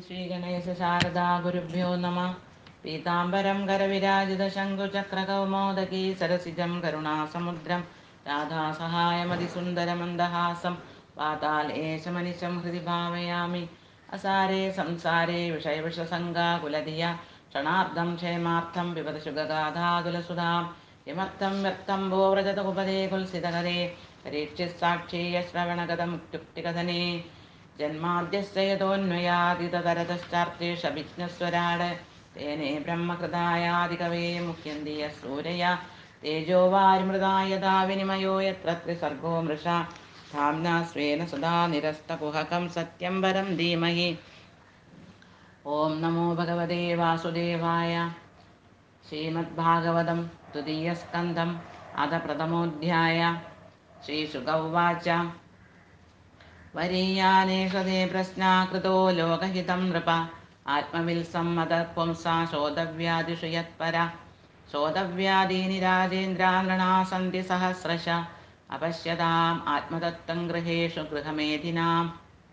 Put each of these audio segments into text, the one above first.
श्रीगणेशशारदा गुरुभ्यो नमः पीताम्बरं करविराजितशङ्कुचक्रकौमोदकी सरसिजं करुणासमुद्रं राधासहायमतिसुन्दरमन्दहासं पातालेशमनिशं हृदि भावयामि असारे संसारे विषयविषसङ्गाकुलधिया क्षणार्धं क्षेमार्थं पिबतशुगगाधातुलसुधां किमर्थं व्यक्तं भो व्रजत उपदे कुल्सितकरे परीक्षिस्साक्षीयश्रवणगतमुक्त्युक्तिकथने जन्माद्यस्य यतोऽन्वयादिततरतश्चार्तेषभिज्ञस्वराड् तेने ब्रह्मकृतायादिकवे मुह्यन्ति यः सूरया तेजो वारिमृदा यदा विनिमयो यत्र त्रिसर्गो मृषा धाम्ना स्वेन सदा निरस्तकुहकं सत्यं वरं धीमहि ॐ नमो भगवते वासुदेवाय श्रीमद्भागवतं तृतीयस्कन्धम् अथ प्रथमोऽध्याय श्रीशुक उवाच वरीयानेषदे प्रश्ना कृतो लोकहितं नृप आत्मविल्सम्मतपुंसा शोधव्यादिषु यत्परा शोधव्यादीनि राजेन्द्रा नृणा सन्ति सहस्रश अपश्यताम् ആത്മതത്വം ഗൃഹേഷു ഗൃഹമേധിനാം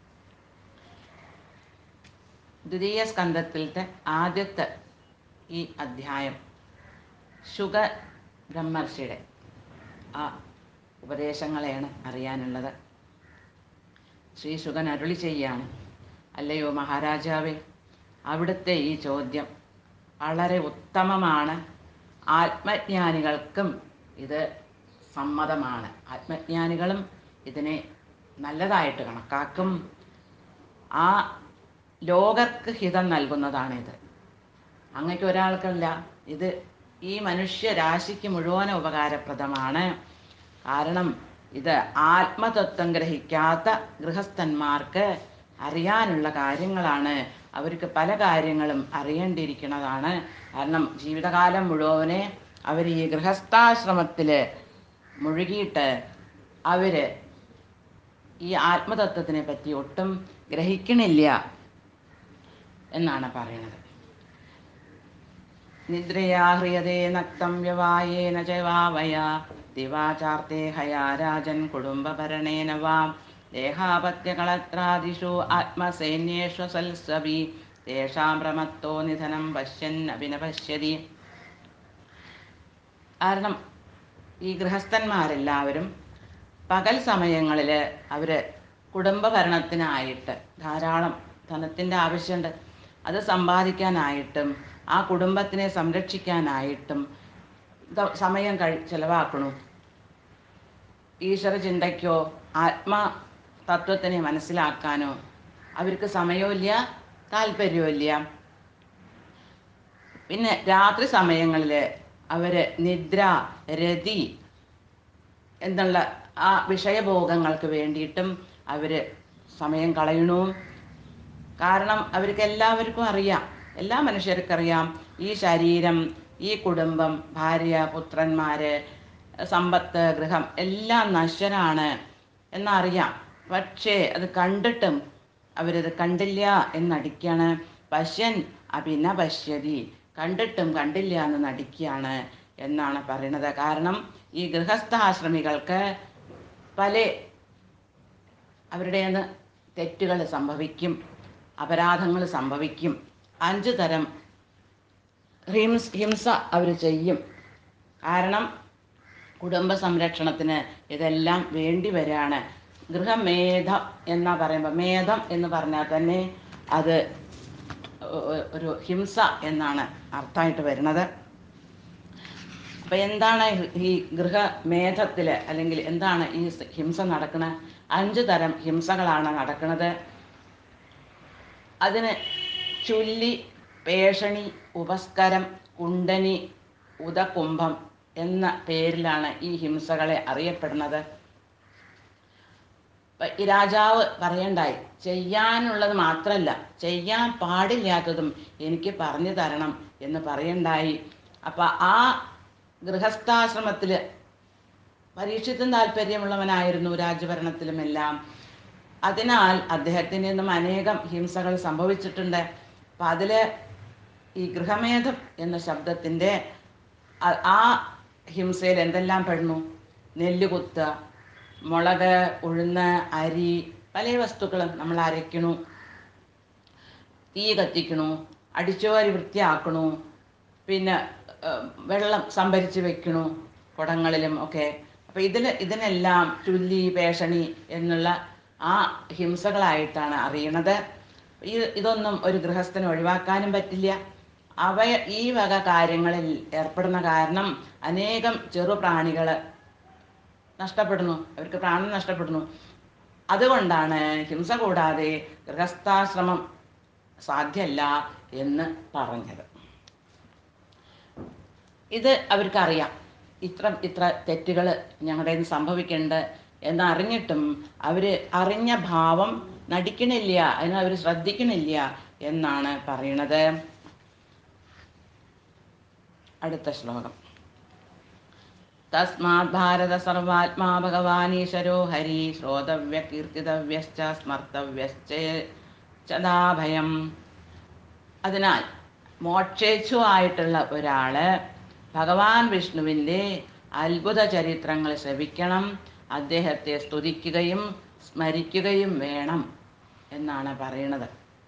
ദ്വിതീയ സ്കന്ധത്തിലത്തെ ആദ്യത്തെ ഈ അധ്യായം ശുഗ ബ്രഹ്മർഷിയുടെ ആ ഉപദേശങ്ങളെയാണ് അറിയാനുള്ളത് ശ്രീ ശുഗൻ അരുളി ചെയ്യാണ് അല്ലയോ മഹാരാജാവേ അവിടുത്തെ ഈ ചോദ്യം വളരെ ഉത്തമമാണ് ആത്മജ്ഞാനികൾക്കും ഇത് സമ്മതമാണ് ആത്മജ്ഞാനികളും ഇതിനെ നല്ലതായിട്ട് കണക്കാക്കും ആ ലോകർക്ക് ഹിതം നൽകുന്നതാണിത് അങ്ങക്ക് ഒരാൾക്കല്ല ഇത് ഈ മനുഷ്യരാശിക്ക് മുഴുവൻ ഉപകാരപ്രദമാണ് കാരണം ഇത് ആത്മതത്വം ഗ്രഹിക്കാത്ത ഗൃഹസ്ഥന്മാർക്ക് അറിയാനുള്ള കാര്യങ്ങളാണ് അവർക്ക് പല കാര്യങ്ങളും അറിയേണ്ടിയിരിക്കുന്നതാണ് കാരണം ജീവിതകാലം മുഴുവനെ അവർ ഈ ഗൃഹസ്ഥാശ്രമത്തിൽ മുഴുകിയിട്ട് അവർ ഈ ആത്മതത്വത്തിനെ പറ്റി ഒട്ടും ഗ്രഹിക്കണില്ല എന്നാണ് പറയുന്നത് നിദ്രയാ ഹ്രിയതേ നക്തം വ്യവായേന ച വാവയാ ദിവാചാർത്തേ ഹയാ രാജൻ കുടുംബഭരണേന വാം ദേഹാപത്യകളത്രാദിഷു ആത്മസൈന്യേഷു സൽസവി തേഷാം പ്രമത്തോ നിധനം പശ്യൻ അഭിനപശ്യതി കാരണം ഈ ഗൃഹസ്ഥന്മാരെല്ലാവരും പകൽ സമയങ്ങളിൽ അവർ കുടുംബഭരണത്തിനായിട്ട് ധാരാളം ധനത്തിൻ്റെ ആവശ്യമുണ്ട് അത് സമ്പാദിക്കാനായിട്ടും ആ കുടുംബത്തിനെ സംരക്ഷിക്കാനായിട്ടും ദ- സമയം കഴി ചിലവാക്കണു ഈശ്വര ചിന്തയ്ക്കോ ആത്മ തത്വത്തിനെ മനസ്സിലാക്കാനോ അവർക്ക് സമയമില്ല താല്പര്യമില്ല പിന്നെ രാത്രി സമയങ്ങളിൽ അവർ നിദ്ര രതി എന്നുള്ള ആ വിഷയഭോഗങ്ങൾക്ക് വേണ്ടിയിട്ടും അവർ സമയം കളയണു കാരണം അവർക്ക് എല്ലാവർക്കും അറിയാം എല്ലാ മനുഷ്യർക്കും അറിയാം ഈ ശരീരം ഈ കുടുംബം ഭാര്യ പുത്രന്മാര് സമ്പത്ത് ഗൃഹം എല്ലാം നശ്വരാണ് എന്നറിയാം പക്ഷേ അത് കണ്ടിട്ടും അവരത് കണ്ടില്ല എന്നടിക്കാണ് പശ്യൻ അഭിന പശ്യതി കണ്ടിട്ടും കണ്ടില്ല എന്ന് നടിക്കുകയാണ് എന്നാണ് പറയുന്നത് കാരണം ഈ ഗൃഹസ്ഥാശ്രമികൾക്ക് പല അവരുടെ തെറ്റുകൾ സംഭവിക്കും അപരാധങ്ങൾ സംഭവിക്കും അഞ്ച് തരം ഹിംസ് ഹിംസ അവർ ചെയ്യും കാരണം കുടുംബ സംരക്ഷണത്തിന് ഇതെല്ലാം വേണ്ടി വരികയാണ് ഗൃഹമേധം എന്നാ പറയുമ്പോൾ മേധം എന്ന് പറഞ്ഞാൽ തന്നെ അത് ഒ- ഒരു ഹിംസ എന്നാണ് അർത്ഥമായിട്ട് വരുന്നത് അപ്പൊ എന്താണ് ഈ ഗൃഹമേധത്തിൽ അല്ലെങ്കിൽ എന്താണ് ഈ ഹിംസ നടക്കുന്നത് അഞ്ച് തരം ഹിംസകളാണ് നടക്കുന്നത് അതിന് ചുല്ലി പേഷണി ഉപസ്കരം കുണ്ടനി ഉദകുംഭം എന്ന പേരിലാണ് ഈ ഹിംസകളെ അറിയപ്പെടുന്നത് ഇപ്പൊ ഈ രാജാവ് പറയണ്ടായി ചെയ്യാനുള്ളത് മാത്രമല്ല ചെയ്യാൻ പാടില്ലാത്തതും എനിക്ക് പറഞ്ഞു തരണം എന്ന് പറയണ്ടായി അപ്പൊ ആ ഗൃഹസ്ഥാശ്രമത്തിൽ പരീക്ഷത്തും താല്പര്യമുള്ളവനായിരുന്നു രാജ്യഭരണത്തിലുമെല്ലാം അതിനാൽ അദ്ദേഹത്തിന് നിന്നും അനേകം ഹിംസകൾ സംഭവിച്ചിട്ടുണ്ട് അപ്പം അതിൽ ഈ ഗൃഹമേധം എന്ന ശബ്ദത്തിൻ്റെ ആ- ആ ഹിംസയിൽ എന്തെല്ലാം പെടുന്നു നെല്ല് കുത്തുക മുളക് ഉഴുന്ന് അരി പല വസ്തുക്കളും നമ്മൾ അരയ്ക്കണു തീ കത്തിക്കണു അടിച്ചുവാരി വൃത്തിയാക്കണു പിന്നെ ഏഹ്, വെള്ളം സംഭരിച്ച് വെക്കണു കുടങ്ങളിലും ഒക്കെ അപ്പോൾ ഇതിൽ ഇതിനെല്ലാം ചുല്ലി പേഷണി എന്നുള്ള ആ ഹിംസകളായിട്ടാണ് അറിയണത് ഈ ഇതൊന്നും ഒരു ഗൃഹസ്ഥന് ഒഴിവാക്കാനും പറ്റില്ല അവ ഈ വക കാര്യങ്ങളിൽ ഏർപ്പെടുന്ന കാരണം അനേകം ചെറുപ്രാണികൾ നഷ്ടപ്പെടുന്നു അവർക്ക് പ്രാണൻ നഷ്ടപ്പെടുന്നു അതുകൊണ്ടാണ് ഹിംസ കൂടാതെ ഗൃഹസ്ഥാശ്രമം സാധ്യമല്ല എന്ന് പറഞ്ഞത് ഇത് അവർക്കറിയാം ഇത്ര ഇത്ര തെറ്റുകൾ ഞങ്ങളുടെ കയ്യിൽ നിന്ന് സംഭവിക്കുന്നുണ്ട് എന്നറിഞ്ഞിട്ടും അവർ അറിഞ്ഞ ഭാവം നടിക്കണില്ല അതിന് അവർ ശ്രദ്ധിക്കണില്ല എന്നാണ് പറയണത് അടുത്ത ശ്ലോകം തസ്മാത് ഭാരത സർവാത്മാ ഭഗവാനീശ്വരോ ഹരി ശ്രോതവ്യ കീർത്തിതവ്യശ്ച സ്മർത്തവ്യശ്ച ചതാഭയം അതിനാൽ മോക്ഷേച്ഛു ആയിട്ടുള്ള ഒരാള് ഭഗവാൻ വിഷ്ണുവിൻ്റെ അത്ഭുത ചരിത്രങ്ങൾ ശ്രവിക്കണം അദ്ദേഹത്തെ സ്തുതിക്കുകയും സ്മരിക്കുകയും വേണം എന്നാണ് പറയുന്നത്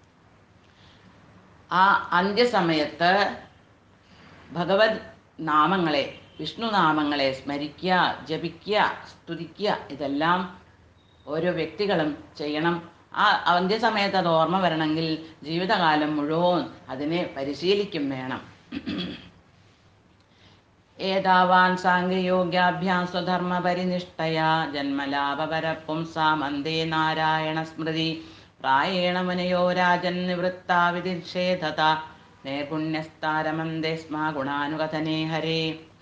ആ അന്ത്യസമയത്ത് ഭഗവത് നാമങ്ങളെ വിഷ്ണു നാമങ്ങളെ സ്മരിക്കുക ജപിക്കുക സ്തുതിക്കുക ഇതെല്ലാം ഓരോ വ്യക്തികളും ചെയ്യണം ആ അന്ത്യസമയത്ത് അത് ഓർമ്മ വരണമെങ്കിൽ ജീവിതകാലം മുഴുവൻ അതിനെ പരിശീലിക്കും വേണം ഏതാവാൻ സാംഗയോഗ്യാഭ്യാം സ്വധർമ്മ പരിനിഷ്ഠയാ ജന്മലാഭപരപുംസാം അന്തേ നാരായണ സ്മൃതി പ്രായേണ മുനയോ രാജൻ നിവൃത്താ വിധിക്ഷേധത നൈപുണ്യസ്താരമന്തേ സ്മാ ഗുണാനുകഥനേ ഹരേ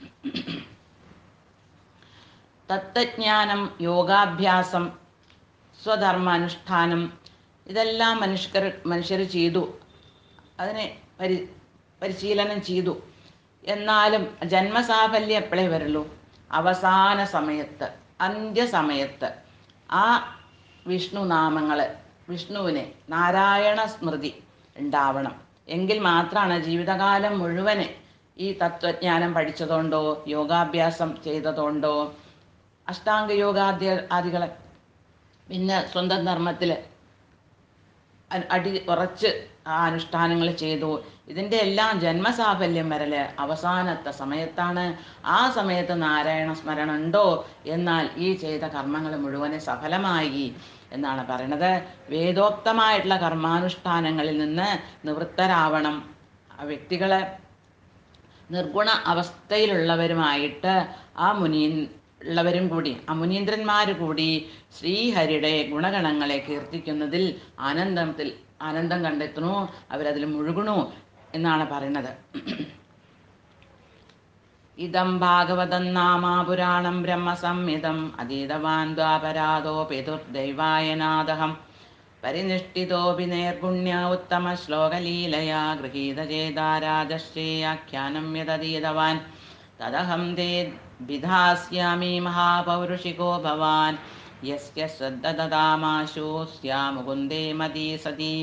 തത്വജ്ഞാനം യോഗാഭ്യാസം സ്വധർമാനുഷ്ഠാനം ഇതെല്ലാം മനുഷ്യർ മനുഷ്യർ ചെയ്തു അതിനെ പരി പരിശീലനം ചെയ്തു എന്നാലും ജന്മസാഫല്യം എപ്പോഴേ വരുള്ളൂ അവസാന സമയത്ത് അന്ത്യസമയത്ത് ആ വിഷ്ണു നാമങ്ങൾ വിഷ്ണുവിനെ നാരായണ സ്മൃതി ഉണ്ടാവണം എങ്കിൽ മാത്രമാണ് ജീവിതകാലം മുഴുവന് ഈ തത്വജ്ഞാനം പഠിച്ചതുകൊണ്ടോ യോഗാഭ്യാസം ചെയ്തതുകൊണ്ടോ അഷ്ടാംഗ യോഗാദ്യ ആദികളെ പിന്നെ സ്വന്തം ധർമ്മത്തിൽ അടി ഉറച്ച് ആ അനുഷ്ഠാനങ്ങൾ ചെയ്തു ഇതിൻ്റെ എല്ലാം ജന്മസാഫല്യം വരല് അവസാനത്തെ സമയത്താണ് ആ സമയത്ത് നാരായണ സ്മരണ ഉണ്ടോ എന്നാൽ ഈ ചെയ്ത കർമ്മങ്ങൾ മുഴുവനെ സഫലമായി എന്നാണ് പറയണത് വേദോക്തമായിട്ടുള്ള കർമാനുഷ്ഠാനങ്ങളിൽ നിന്ന് നിവൃത്തരാവണം ആ വ്യക്തികളെ നിർഗുണ അവസ്ഥയിലുള്ളവരുമായിട്ട് ആ മുനി ഉള്ളവരും കൂടി ആ മുനീന്ദ്രന്മാർ കൂടി ശ്രീഹരിയുടെ ഗുണഗണങ്ങളെ കീർത്തിക്കുന്നതിൽ ആനന്ദത്തിൽ ആനന്ദം കണ്ടെത്തുന്നു അവരതിൽ മുഴുകണു എന്നാണ് പറയുന്നത് ഇതം ഭാഗവതം നാമാപുരാണം ബ്രഹ്മസംഹിതം അതീതവാൻ ദ്വാപരാധോ പിതുർദൈവായനാദഹം പരിനിഷ്ഠിതോപി നേർഗുണ്യ ഉത്തമ ശ്ലോകലീലയാ ഗൃഹീതചേതാരാജശ്രേയാഖ്യാനം യതതീതവാൻ തദഹം തേ വിധാസ്യാമി മഹാപൗരുഷികോ ഭവാൻ യസ്യ ശ്രദ്ധ ദദാമാശു സ്യാമുകുന്ദേ മതീ സതി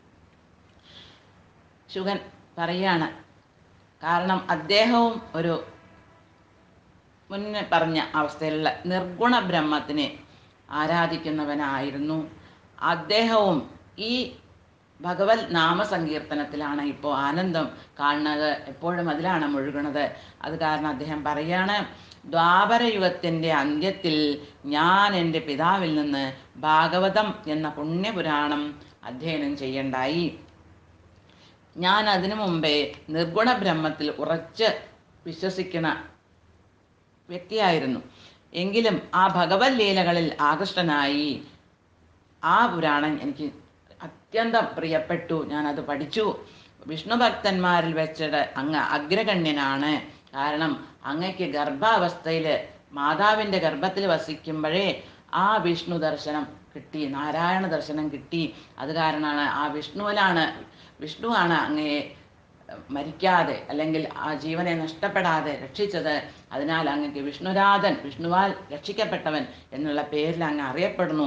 ശുഗൻ പറയാണ് കാരണം അദ്ദേഹവും ഒരു മുന്നേ പറഞ്ഞ അവസ്ഥയിലുള്ള നിർഗുണ ബ്രഹ്മത്തിനെ ആരാധിക്കുന്നവനായിരുന്നു അദ്ദേഹവും ഈ ഭഗവത് നാമസങ്കീർത്തനത്തിലാണ് ഇപ്പോൾ ആനന്ദം കാണുന്നത് എപ്പോഴും അതിലാണ് മുഴുകണത് അത് കാരണം അദ്ദേഹം പറയാണ് ദ്വാപരയുഗത്തിൻ്റെ അന്ത്യത്തിൽ ഞാൻ എൻ്റെ പിതാവിൽ നിന്ന് ഭാഗവതം എന്ന പുണ്യപുരാണം അധ്യയനം ചെയ്യണ്ടായി ഞാൻ അതിനു മുമ്പേ നിർഗുണ ബ്രഹ്മത്തിൽ ഉറച്ച് വിശ്വസിക്കുന്ന വ്യക്തിയായിരുന്നു എങ്കിലും ആ ഭഗവത് ലീലകളിൽ ആകൃഷ്ടനായി ആ പുരാണം എനിക്ക് അത്യന്തം പ്രിയപ്പെട്ടു ഞാനത് പഠിച്ചു വിഷ്ണു ഭക്തന്മാരിൽ വെച്ചിട്ട് അങ്ങ് അഗ്രഗണ്യനാണ് കാരണം അങ്ങയ്ക്ക് ഗർഭാവസ്ഥയിൽ മാതാവിൻ്റെ ഗർഭത്തിൽ വസിക്കുമ്പോഴേ ആ വിഷ്ണു ദർശനം കിട്ടി നാരായണ ദർശനം കിട്ടി അത് കാരണമാണ് ആ വിഷ്ണുവിലാണ് വിഷ്ണുവാണ് അങ്ങയെ മരിക്കാതെ അല്ലെങ്കിൽ ആ ജീവനെ നഷ്ടപ്പെടാതെ രക്ഷിച്ചത് അതിനാൽ അങ്ങക്ക് വിഷ്ണുരാധൻ വിഷ്ണുവാൽ രക്ഷിക്കപ്പെട്ടവൻ എന്നുള്ള പേരിൽ അങ്ങ് അറിയപ്പെടുന്നു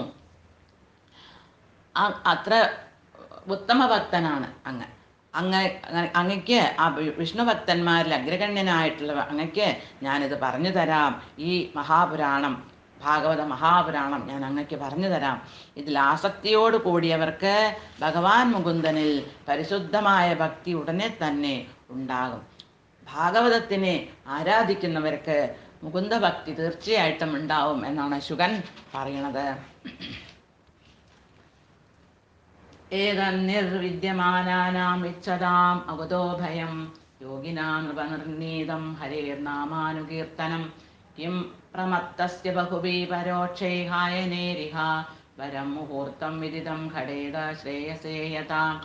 ആ- അത്ര ഉത്തമ ഭക്തനാണ് അങ്ങ് അങ്ങ് അങ്ങ- അങ്ങയ്ക്ക് ആ വി- വിഷ്ണു ഭക്തന്മാരിൽ അഗ്രഗണ്യനായിട്ടുള്ള അങ്ങയ്ക്ക് ഞാനിത് പറഞ്ഞു തരാം ഈ മഹാപുരാണം ഭാഗവത മഹാപുരാണം ഞാൻ അങ്ങക്ക് പറഞ്ഞു തരാം ഇതിൽ ആസക്തിയോട് കൂടിയവർക്ക് ഭഗവാൻ മുകുന്ദനിൽ പരിശുദ്ധമായ ഭക്തി ഉടനെ തന്നെ ഉണ്ടാകും ഭാഗവതത്തിനെ ആരാധിക്കുന്നവർക്ക് മുകുന്ദ ഭക്തി തീർച്ചയായിട്ടും ഉണ്ടാവും എന്നാണ് ശുഗൻ പറയണത് ഏതന്നിർവിദ്യമാനാനാം ഇച്ഛതാം അകുതോ ഭയം യോഗിനാ നൃപനിർണീതം ഹരേർനാമാനുകീർത്തനം കിം പ്രമത്തസ്യ ബഹുവീ പരോക്ഷൈഹായനേരിഹ വരം മുഹൂർത്തം വിദിതം ഘടേത ശ്രേയസേയതാം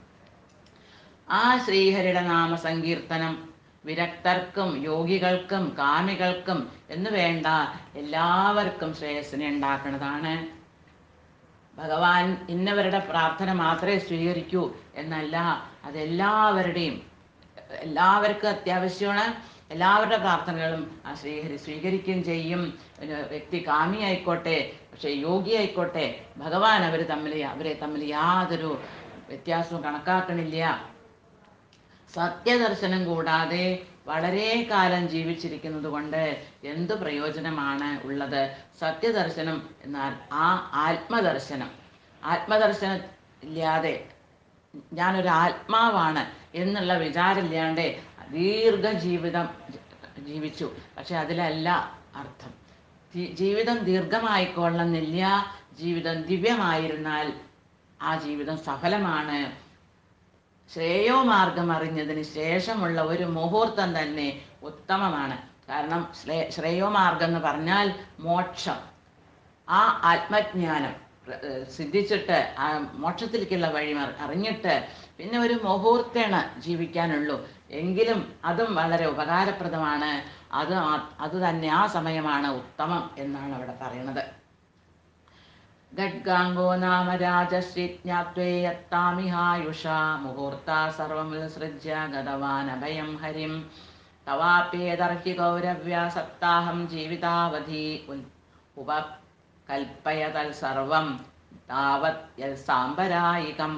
ആ ശ്രീഹരിയുടെ നാമസങ്കീർത്തനം വിരക്തർക്കും യോഗികൾക്കും കാമികൾക്കും എന്ന് വേണ്ട എല്ലാവർക്കും ശ്രേയസ്സിനെ ഉണ്ടാക്കുന്നതാണ് ഭഗവാൻ ഇന്നവരുടെ പ്രാർത്ഥന മാത്രമേ സ്വീകരിക്കൂ എന്നല്ല അതെല്ലാവരുടെയും എല്ലാവർക്കും അത്യാവശ്യമാണ് എല്ലാവരുടെ പ്രാർത്ഥനകളും ആ ശ്രീഹരി സ്വീകരിക്കുകയും ചെയ്യും ഒരു വ്യക്തി കാമി ആയിക്കോട്ടെ പക്ഷെ യോഗി ആയിക്കോട്ടെ ഭഗവാൻ അവർ തമ്മിൽ അവരെ തമ്മിൽ യാതൊരു വ്യത്യാസവും കണക്കാക്കണില്ല സത്യദർശനം കൂടാതെ വളരെ കാലം ജീവിച്ചിരിക്കുന്നത് കൊണ്ട് എന്ത് പ്രയോജനമാണ് ഉള്ളത് സത്യദർശനം എന്നാൽ ആ ആത്മദർശനം ആത്മദർശനം ഇല്ലാതെ ഞാനൊരു ആത്മാവാണ് എന്നുള്ള വിചാരമില്ലാണ്ട് ദീർഘജീവിതം ജീവിച്ചു പക്ഷെ അതിലല്ല അർത്ഥം ജീ- ജീവിതം ദീർഘമായിക്കൊള്ളണമെന്നില്ല ജീവിതം ദിവ്യമായിരുന്നാൽ ആ ജീവിതം സഫലമാണ് ശ്രേയോ മാർഗം അറിഞ്ഞതിന് ശേഷമുള്ള ഒരു മുഹൂർത്തം തന്നെ ഉത്തമമാണ് കാരണം ശ്രേ- ശ്രേയോ മാർഗം എന്ന് പറഞ്ഞാൽ മോക്ഷം ആ ആത്മജ്ഞാനം പ്ര- ഏഹ് സിദ്ധിച്ചിട്ട് ആ മോക്ഷത്തിലേക്കുള്ള വഴി മറി- അറിഞ്ഞിട്ട് പിന്നെ ഒരു മുഹൂർത്തേണ ജീവിക്കാനുള്ളൂ എങ്കിലും അതും വളരെ ഉപകാരപ്രദമാണ് അത് ആ- അത് തന്നെ ആ സമയമാണ് ഉത്തമം എന്നാണ് അവിടെ പറയുന്നത് ഗഡ്ഗാംഗോ നാമ രാജശ്രീ ജ്ഞാത്വേയത്താമിഹായുഷ മുഹൂർത്ത സർവമുത്സൃജ്യ ഗതവാൻ അഭയം ഹരിം തവാപ്യേതർഹി ഗൗരവ്യ സപ്താഹം ജീവിതാവധി ഉൽ ഉപകൽപ്പയ തൽസർവം താവത് യൽ സാമ്പരായികം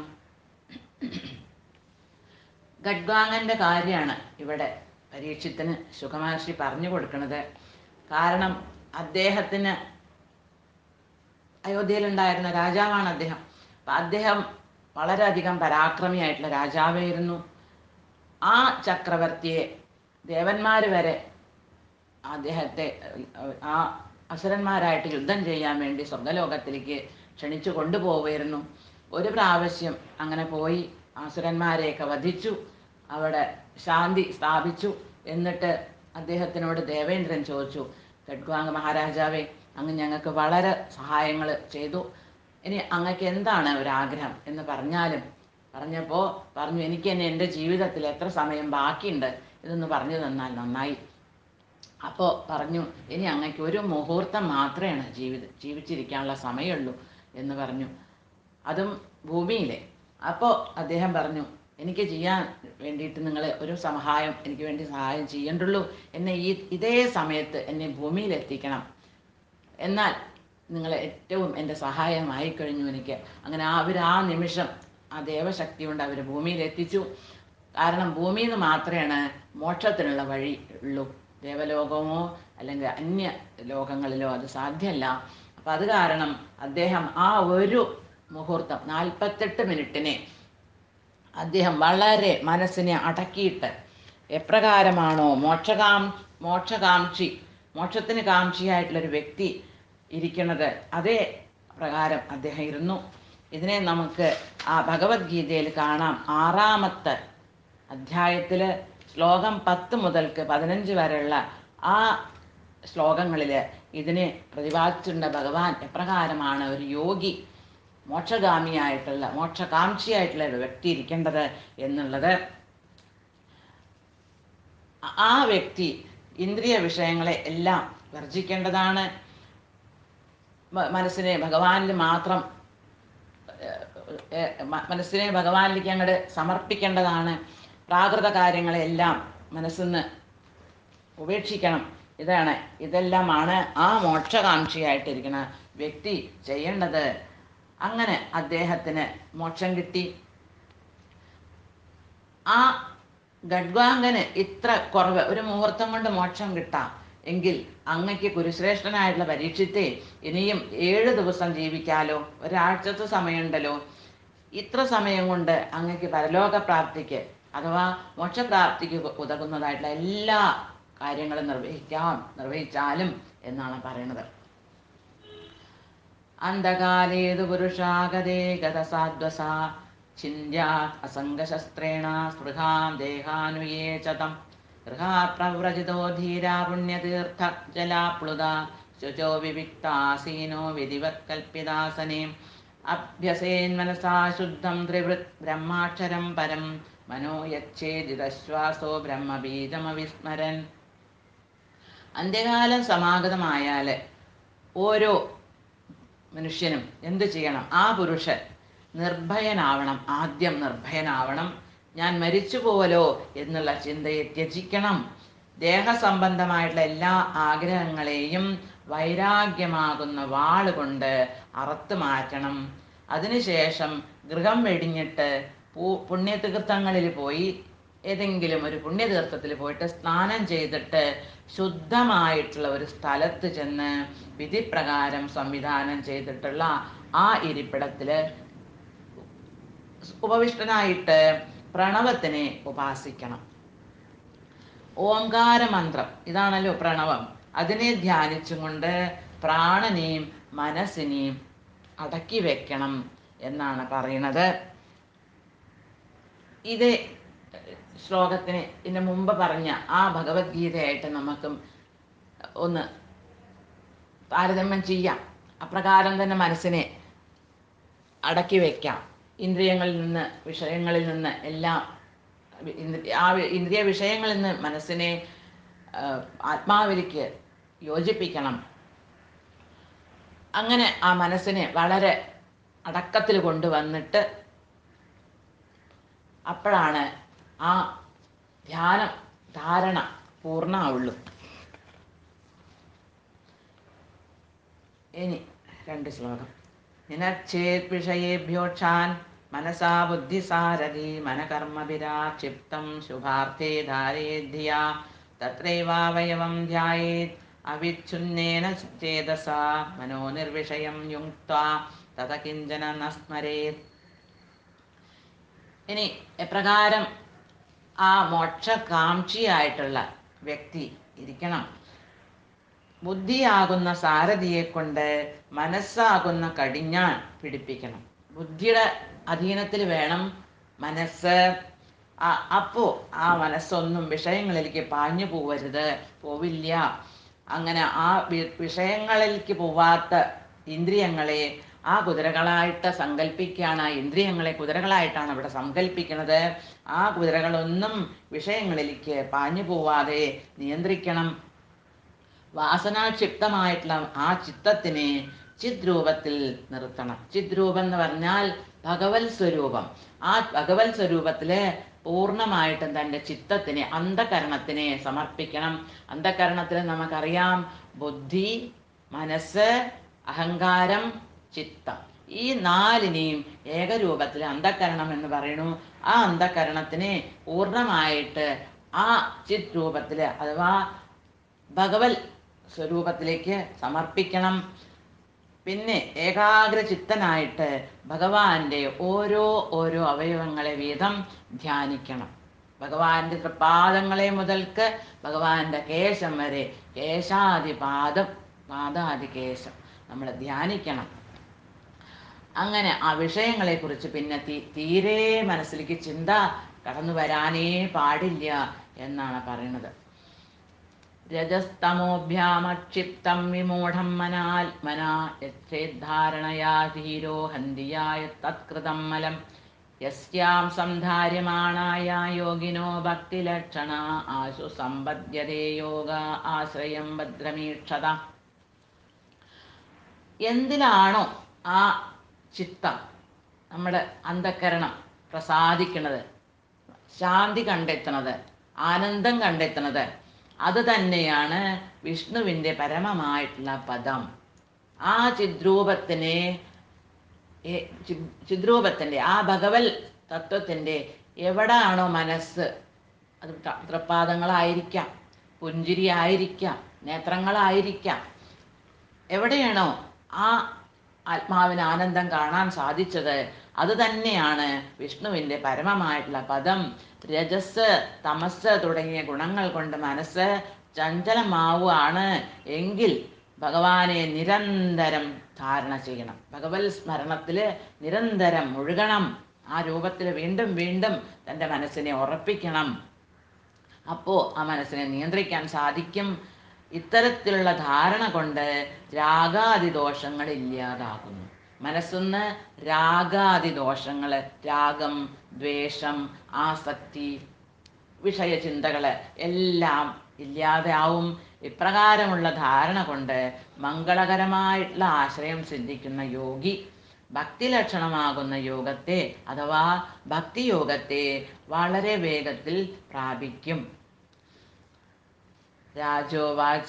ഗഡ്ഗാങ്ങന്റെ കാര്യമാണ് ഇവിടെ പരീക്ഷത്തിന് സുഖമഹർഷി പറഞ്ഞു കൊടുക്കുന്നത് കാരണം അദ്ദേഹത്തിന് അയോധ്യയിലുണ്ടായിരുന്ന രാജാവാണ് അദ്ദേഹം അപ്പൊ അദ്ദേഹം വളരെയധികം പരാക്രമിയായിട്ടുള്ള രാജാവായിരുന്നു ആ ചക്രവർത്തിയെ ദേവന്മാർ വരെ അദ്ദേഹത്തെ ഏഹ്, ആ അസുരന്മാരായിട്ട് യുദ്ധം ചെയ്യാൻ വേണ്ടി സ്വർഗലോകത്തിലേക്ക് ക്ഷണിച്ചു കൊണ്ടുപോവുമായിരുന്നു ഒരു പ്രാവശ്യം അങ്ങനെ പോയി അസുരന്മാരെയൊക്കെ വധിച്ചു അവിടെ ശാന്തി സ്ഥാപിച്ചു എന്നിട്ട് അദ്ദേഹത്തിനോട് ദേവേന്ദ്രൻ ചോദിച്ചു ഖഡ്വാങ് മഹാരാജാവേ അങ്ങ് ഞങ്ങൾക്ക് വളരെ സഹായങ്ങൾ ചെയ്തു ഇനി അങ്ങക്ക് എന്താണ് ഒരാഗ്രഹം എന്ന് പറഞ്ഞാലും പറഞ്ഞപ്പോൾ പറഞ്ഞു എനിക്ക് തന്നെ എൻ്റെ ജീവിതത്തിൽ എത്ര സമയം ബാക്കിയുണ്ട് ഇതൊന്ന് പറഞ്ഞു തന്നാൽ നന്നായി അപ്പോൾ പറഞ്ഞു ഇനി അങ്ങക്ക് ഒരു മുഹൂർത്തം മാത്രമേ ജീവിത ജീവിച്ചിരിക്കാനുള്ള സമയമുള്ളൂ എന്ന് പറഞ്ഞു അതും ഭൂമിയിലെ അപ്പോൾ അദ്ദേഹം പറഞ്ഞു എനിക്ക് ചെയ്യാൻ വേണ്ടിയിട്ട് നിങ്ങൾ ഒരു സഹായം എനിക്ക് വേണ്ടി സഹായം ചെയ്യണ്ടുള്ളൂ എന്നെ ഈ ഇതേ സമയത്ത് എന്നെ ഭൂമിയിൽ എത്തിക്കണം എന്നാൽ നിങ്ങൾ ഏറ്റവും എൻ്റെ സഹായമായി കഴിഞ്ഞു എനിക്ക് അങ്ങനെ അവർ ആ നിമിഷം ആ ദേവശക്തി കൊണ്ട് അവർ ഭൂമിയിൽ എത്തിച്ചു കാരണം ഭൂമിയിൽ നിന്ന് മാത്രമാണ് മോക്ഷത്തിനുള്ള വഴി ഉള്ളൂ ദേവലോകമോ അല്ലെങ്കിൽ അന്യ ലോകങ്ങളിലോ അത് സാധ്യമല്ല അപ്പം അത് കാരണം അദ്ദേഹം ആ ഒരു മുഹൂർത്തം നാൽപ്പത്തെട്ട് മിനിറ്റിനെ അദ്ദേഹം വളരെ മനസ്സിനെ അടക്കിയിട്ട് എപ്രകാരമാണോ മോക്ഷകാം മോക്ഷകാംക്ഷി മോക്ഷത്തിന് കാംക്ഷിയായിട്ടുള്ളൊരു വ്യക്തി ഇരിക്കുന്നത് അതേ പ്രകാരം അദ്ദേഹം ഇരുന്നു ഇതിനെ നമുക്ക് ആ ഭഗവത്ഗീതയിൽ കാണാം ആറാമത്തെ അധ്യായത്തിൽ ശ്ലോകം പത്ത് മുതൽക്ക് പതിനഞ്ച് വരെയുള്ള ആ ശ്ലോകങ്ങളിൽ ഇതിനെ പ്രതിപാദിച്ചിട്ടുണ്ട് ഭഗവാൻ എപ്രകാരമാണ് ഒരു യോഗി മോക്ഷഗാമിയായിട്ടുള്ള മോക്ഷകാംക്ഷിയായിട്ടുള്ള ഒരു വ്യക്തി ഇരിക്കേണ്ടത് എന്നുള്ളത് ആ- ആ വ്യക്തി ഇന്ദ്രിയ വിഷയങ്ങളെ എല്ലാം വർജിക്കേണ്ടതാണ് മ- മനസ്സിനെ ഭഗവാനിൽ മാത്രം ഏഹ്, ഏഹ്, മ- മനസ്സിനെ ഭഗവാനിലേക്ക് അങ്ങോട്ട് സമർപ്പിക്കേണ്ടതാണ് പ്രാകൃത കാര്യങ്ങളെല്ലാം മനസ്സിന്ന് ഉപേക്ഷിക്കണം ഇതാണ് ഇതെല്ലാമാണ് ആ മോക്ഷകാംക്ഷിയായിട്ടിരിക്കുന്ന വ്യക്തി ചെയ്യേണ്ടത് അങ്ങനെ അദ്ദേഹത്തിന് മോക്ഷം കിട്ടി ആ ഗഡ്വാങ്കന് ഇത്ര കുറവ് ഒരു മുഹൂർത്തം കൊണ്ട് മോക്ഷം കിട്ടാം എങ്കിൽ അങ്ങയ്ക്ക് കുരുശ്രേഷ്ഠനായിട്ടുള്ള പരീക്ഷത്തെ ഇനിയും ഏഴ് ദിവസം ജീവിക്കാലോ ഒരാഴ്ചത്തെ സമയമുണ്ടല്ലോ ഇത്ര സമയം കൊണ്ട് അങ്ങക്ക് പരലോക പ്രാപ്തിക്ക് അഥവാ മോക്ഷപ്രാപ്തിക്ക് ഉതകുന്നതായിട്ടുള്ള എല്ലാ കാര്യങ്ങളും നിർവഹിക്കാം നിർവഹിച്ചാലും എന്നാണ് പറയുന്നത് അന്ധകാലേതു പുരുഷാഗതേ ഗതസാദ്വസ ചിന്യാത് അസംഗശസ്ത്രേണ സ്പൃഹാം ദേഹാനുയേ ച തം ഗൃഹാപ്രവ്രജിതോ ധീരാ പുണ്യതീർത്ഥ ജലാപ്ലുത ശുചോ വിവിക്താസീനോ വിധിവത് കൽപ്പിതാസനെ അഭ്യസേൻ മനസാ ശുദ്ധം ത്രിവൃത് ബ്രഹ്മാക്ഷരം പരം മനോ യച്ഛേദിതശ്വാസോ ബ്രഹ്മബീജമവിസ്മരൻ അന്ത്യകാലം സമാഗതമായാൽ ഓരോ മനുഷ്യനും എന്ത് ചെയ്യണം ആ പുരുഷൻ നിർഭയനാവണം ആദ്യം നിർഭയനാവണം ഞാൻ മരിച്ചു പോവലോ എന്നുള്ള ചിന്തയെ ത്യജിക്കണം ദേഹസംബന്ധമായിട്ടുള്ള എല്ലാ ആഗ്രഹങ്ങളെയും വൈരാഗ്യമാകുന്ന വാളുകൊണ്ട് അറുത്ത് മാറ്റണം അതിനുശേഷം ഗൃഹം വെടിഞ്ഞിട്ട് പൂ പുണ്യതീർത്ഥങ്ങളിൽ പോയി ഏതെങ്കിലും ഒരു പുണ്യതീർത്ഥത്തിൽ പോയിട്ട് സ്നാനം ചെയ്തിട്ട് ശുദ്ധമായിട്ടുള്ള ഒരു സ്ഥലത്ത് ചെന്ന് വിധിപ്രകാരം സംവിധാനം ചെയ്തിട്ടുള്ള ആ ഇരിപ്പിടത്തില് ഉപവിഷ്ടനായിട്ട് പ്രണവത്തിനെ ഉപാസിക്കണം ഓംകാര മന്ത്രം ഇതാണല്ലോ പ്രണവം അതിനെ ധ്യാനിച്ചും കൊണ്ട് പ്രാണനെയും മനസ്സിനെയും അടക്കി വെക്കണം എന്നാണ് പറയുന്നത് ഇത് ശ്ലോകത്തിന് ഇതിന് മുമ്പ് പറഞ്ഞ ആ ഭഗവത്ഗീതയായിട്ട് നമുക്കും ഒന്ന് താരതമ്യം ചെയ്യാം അപ്രകാരം തന്നെ മനസ്സിനെ അടക്കി വയ്ക്കാം ഇന്ദ്രിയങ്ങളിൽ നിന്ന് വിഷയങ്ങളിൽ നിന്ന് എല്ലാം ഇന്ദ്രി- ആ വി- ഇന്ദ്രിയ വിഷയങ്ങളിൽ നിന്ന് മനസ്സിനെ ആ, ആത്മാവിലേക്ക് യോജിപ്പിക്കണം അങ്ങനെ ആ മനസ്സിനെ വളരെ അടക്കത്തിൽ കൊണ്ടുവന്നിട്ട് അപ്പോഴാണ് ആ ധ്യാനം ധാരണ പൂർണ്ണമാവുള്ളൂ ഇനി രണ്ട് ശ്ലോകം നിനച്ചേത് വിഷയേഭ്യോക്ഷാൻ മനസാ ബുദ്ധിസാരഥി മനകർമ്മഭിരാക്ഷിപ്തം ശുഭാർത്ഥേ ധാരയേദ്ധിയാ തത്രൈവാവയവം ധ്യായേത് അവിച്ഛുന്നേന ചേതസാ മനോ നിർവിഷയം യുക്ത്വാ തത കിഞ്ചന ന സ്മരേത് ഇനി എപ്രകാരം ആ മോക്ഷകാംക്ഷിയായിട്ടുള്ള വ്യക്തി ഇരിക്കണം ബുദ്ധിയാകുന്ന സാരഥിയെ കൊണ്ട് മനസ്സാകുന്ന കടിഞ്ഞാൻ പിടിപ്പിക്കണം ബുദ്ധിയുടെ അധീനത്തിൽ വേണം മനസ്സ് ആ- അപ്പോ ആ മനസ്സൊന്നും വിഷയങ്ങളിലേക്ക് പാഞ്ഞു പോവരുത് പോവില്ല അങ്ങനെ ആ വി- വിഷയങ്ങളിലേക്ക് പോവാത്ത ഇന്ദ്രിയങ്ങളെ ആ കുതിരകളായിട്ട് സങ്കല്പിക്കുകയാണ് ആ ഇന്ദ്രിയങ്ങളെ കുതിരകളായിട്ടാണ് ഇവിടെ സങ്കല്പിക്കുന്നത് ആ കുതിരകളൊന്നും വിഷയങ്ങളിലേക്ക് പാഞ്ഞു പോവാതെ നിയന്ത്രിക്കണം വാസനാക്ഷിപ്തമായിട്ടുള്ള ആ ചിത്തത്തിനെ ചിദ്രൂപത്തിൽ നിർത്തണം ചിദ്രൂപം എന്ന് പറഞ്ഞാൽ ഭഗവത് സ്വരൂപം ആ ഭഗവത് സ്വരൂപത്തില് പൂർണ്ണമായിട്ടും തൻ്റെ ചിത്തത്തിനെ അന്ധകരണത്തിനെ സമർപ്പിക്കണം അന്ധകരണത്തിൽ നമുക്കറിയാം ബുദ്ധി മനസ്സ് അഹങ്കാരം ചിത്തം ഈ നാലിനെയും ഏകരൂപത്തിൽ അന്ധകരണം എന്ന് പറയുന്നു ആ അന്ധകരണത്തിനെ പൂർണ്ണമായിട്ട് ആ ചിത് രൂപത്തില് അഥവാ ഭഗവത് സ്വരൂപത്തിലേക്ക് സമർപ്പിക്കണം പിന്നെ ഏകാഗ്ര ചിത്തനായിട്ട് ഭഗവാന്റെ ഓരോ ഓരോ അവയവങ്ങളെ വീതം ധ്യാനിക്കണം ഭഗവാന്റെ തൃപ്പാദങ്ങളെ മുതൽക്ക് ഭഗവാന്റെ കേശം വരെ കേശാദിപാദം പാദാദി കേശം നമ്മൾ ധ്യാനിക്കണം അങ്ങനെ ആ വിഷയങ്ങളെ കുറിച്ച് പിന്നെ തീ- തീരെ മനസ്സിലേക്ക് ചിന്ത കടന്നു വരാനേ പാടില്ല എന്നാണ് പറയുന്നത് രജസ്തമോഭ്യാമക്ഷിപ്തം വിമൂഢം മനാത്മനാ യച്ഛേദ്ധാരണയാ ധീരോ ഹന്തിയായ തത്കൃതം മലം യസ്യാം സംധാര്യമാണായ യോഗിനോ ഭക്തിലക്ഷണ ആശു സമ്പദ്യതേ യോഗ ആശ്രയം ഭദ്രമീക്ഷത എന്തിലാണോ ആ ചിത്തം നമ്മുടെ അന്ധക്കരണം പ്രസാദിക്കുന്നത് ശാന്തി കണ്ടെത്തുന്നത് ആനന്ദം കണ്ടെത്തുന്നത് അത് തന്നെയാണ് വിഷ്ണുവിൻ്റെ പരമമായിട്ടുള്ള പദം ആ ചിദ്രൂപത്തിനെ ഏ- ചി- ചിദ്രൂപത്തിൻ്റെ ആ ഭഗവത് തത്വത്തിൻ്റെ എവിടാണോ മനസ്സ് അത് ത- തൃപ്പാദങ്ങളായിരിക്കാം പുഞ്ചിരി ആയിരിക്കാം നേത്രങ്ങളായിരിക്കാം എവിടെയാണോ ആ ആത്മാവിന് ആനന്ദം കാണാൻ സാധിച്ചത് അത് തന്നെയാണ് വിഷ്ണുവിൻ്റെ പരമമായിട്ടുള്ള പദം രജസ് തമസ് തുടങ്ങിയ ഗുണങ്ങൾ കൊണ്ട് മനസ്സ് ചഞ്ചലമാവുകയാണ് എങ്കിൽ ഭഗവാനെ നിരന്തരം ധാരണ ചെയ്യണം ഭഗവത് സ്മരണത്തിൽ നിരന്തരം മുഴുകണം ആ രൂപത്തിൽ വീണ്ടും വീണ്ടും തൻ്റെ മനസ്സിനെ ഉറപ്പിക്കണം അപ്പോൾ ആ മനസ്സിനെ നിയന്ത്രിക്കാൻ സാധിക്കും ഇത്തരത്തിലുള്ള ധാരണ കൊണ്ട് രാഗാദി ദോഷങ്ങൾ ഇല്ലാതാകുന്നു മനസ്സൊന്ന് രാഗാദി ദോഷങ്ങൾ രാഗം ദ്വേഷം ആസക്തി വിഷയചിന്തകൾ എല്ലാം ഇല്ലാതെയാവും ഇപ്രകാരമുള്ള ധാരണ കൊണ്ട് മംഗളകരമായിട്ടുള്ള ആശ്രയം സിദ്ധിക്കുന്ന യോഗി ഭക്തി ലക്ഷണമാകുന്ന യോഗത്തെ അഥവാ ഭക്തിയോഗത്തെ വളരെ വേഗത്തിൽ പ്രാപിക്കും രാജോവാച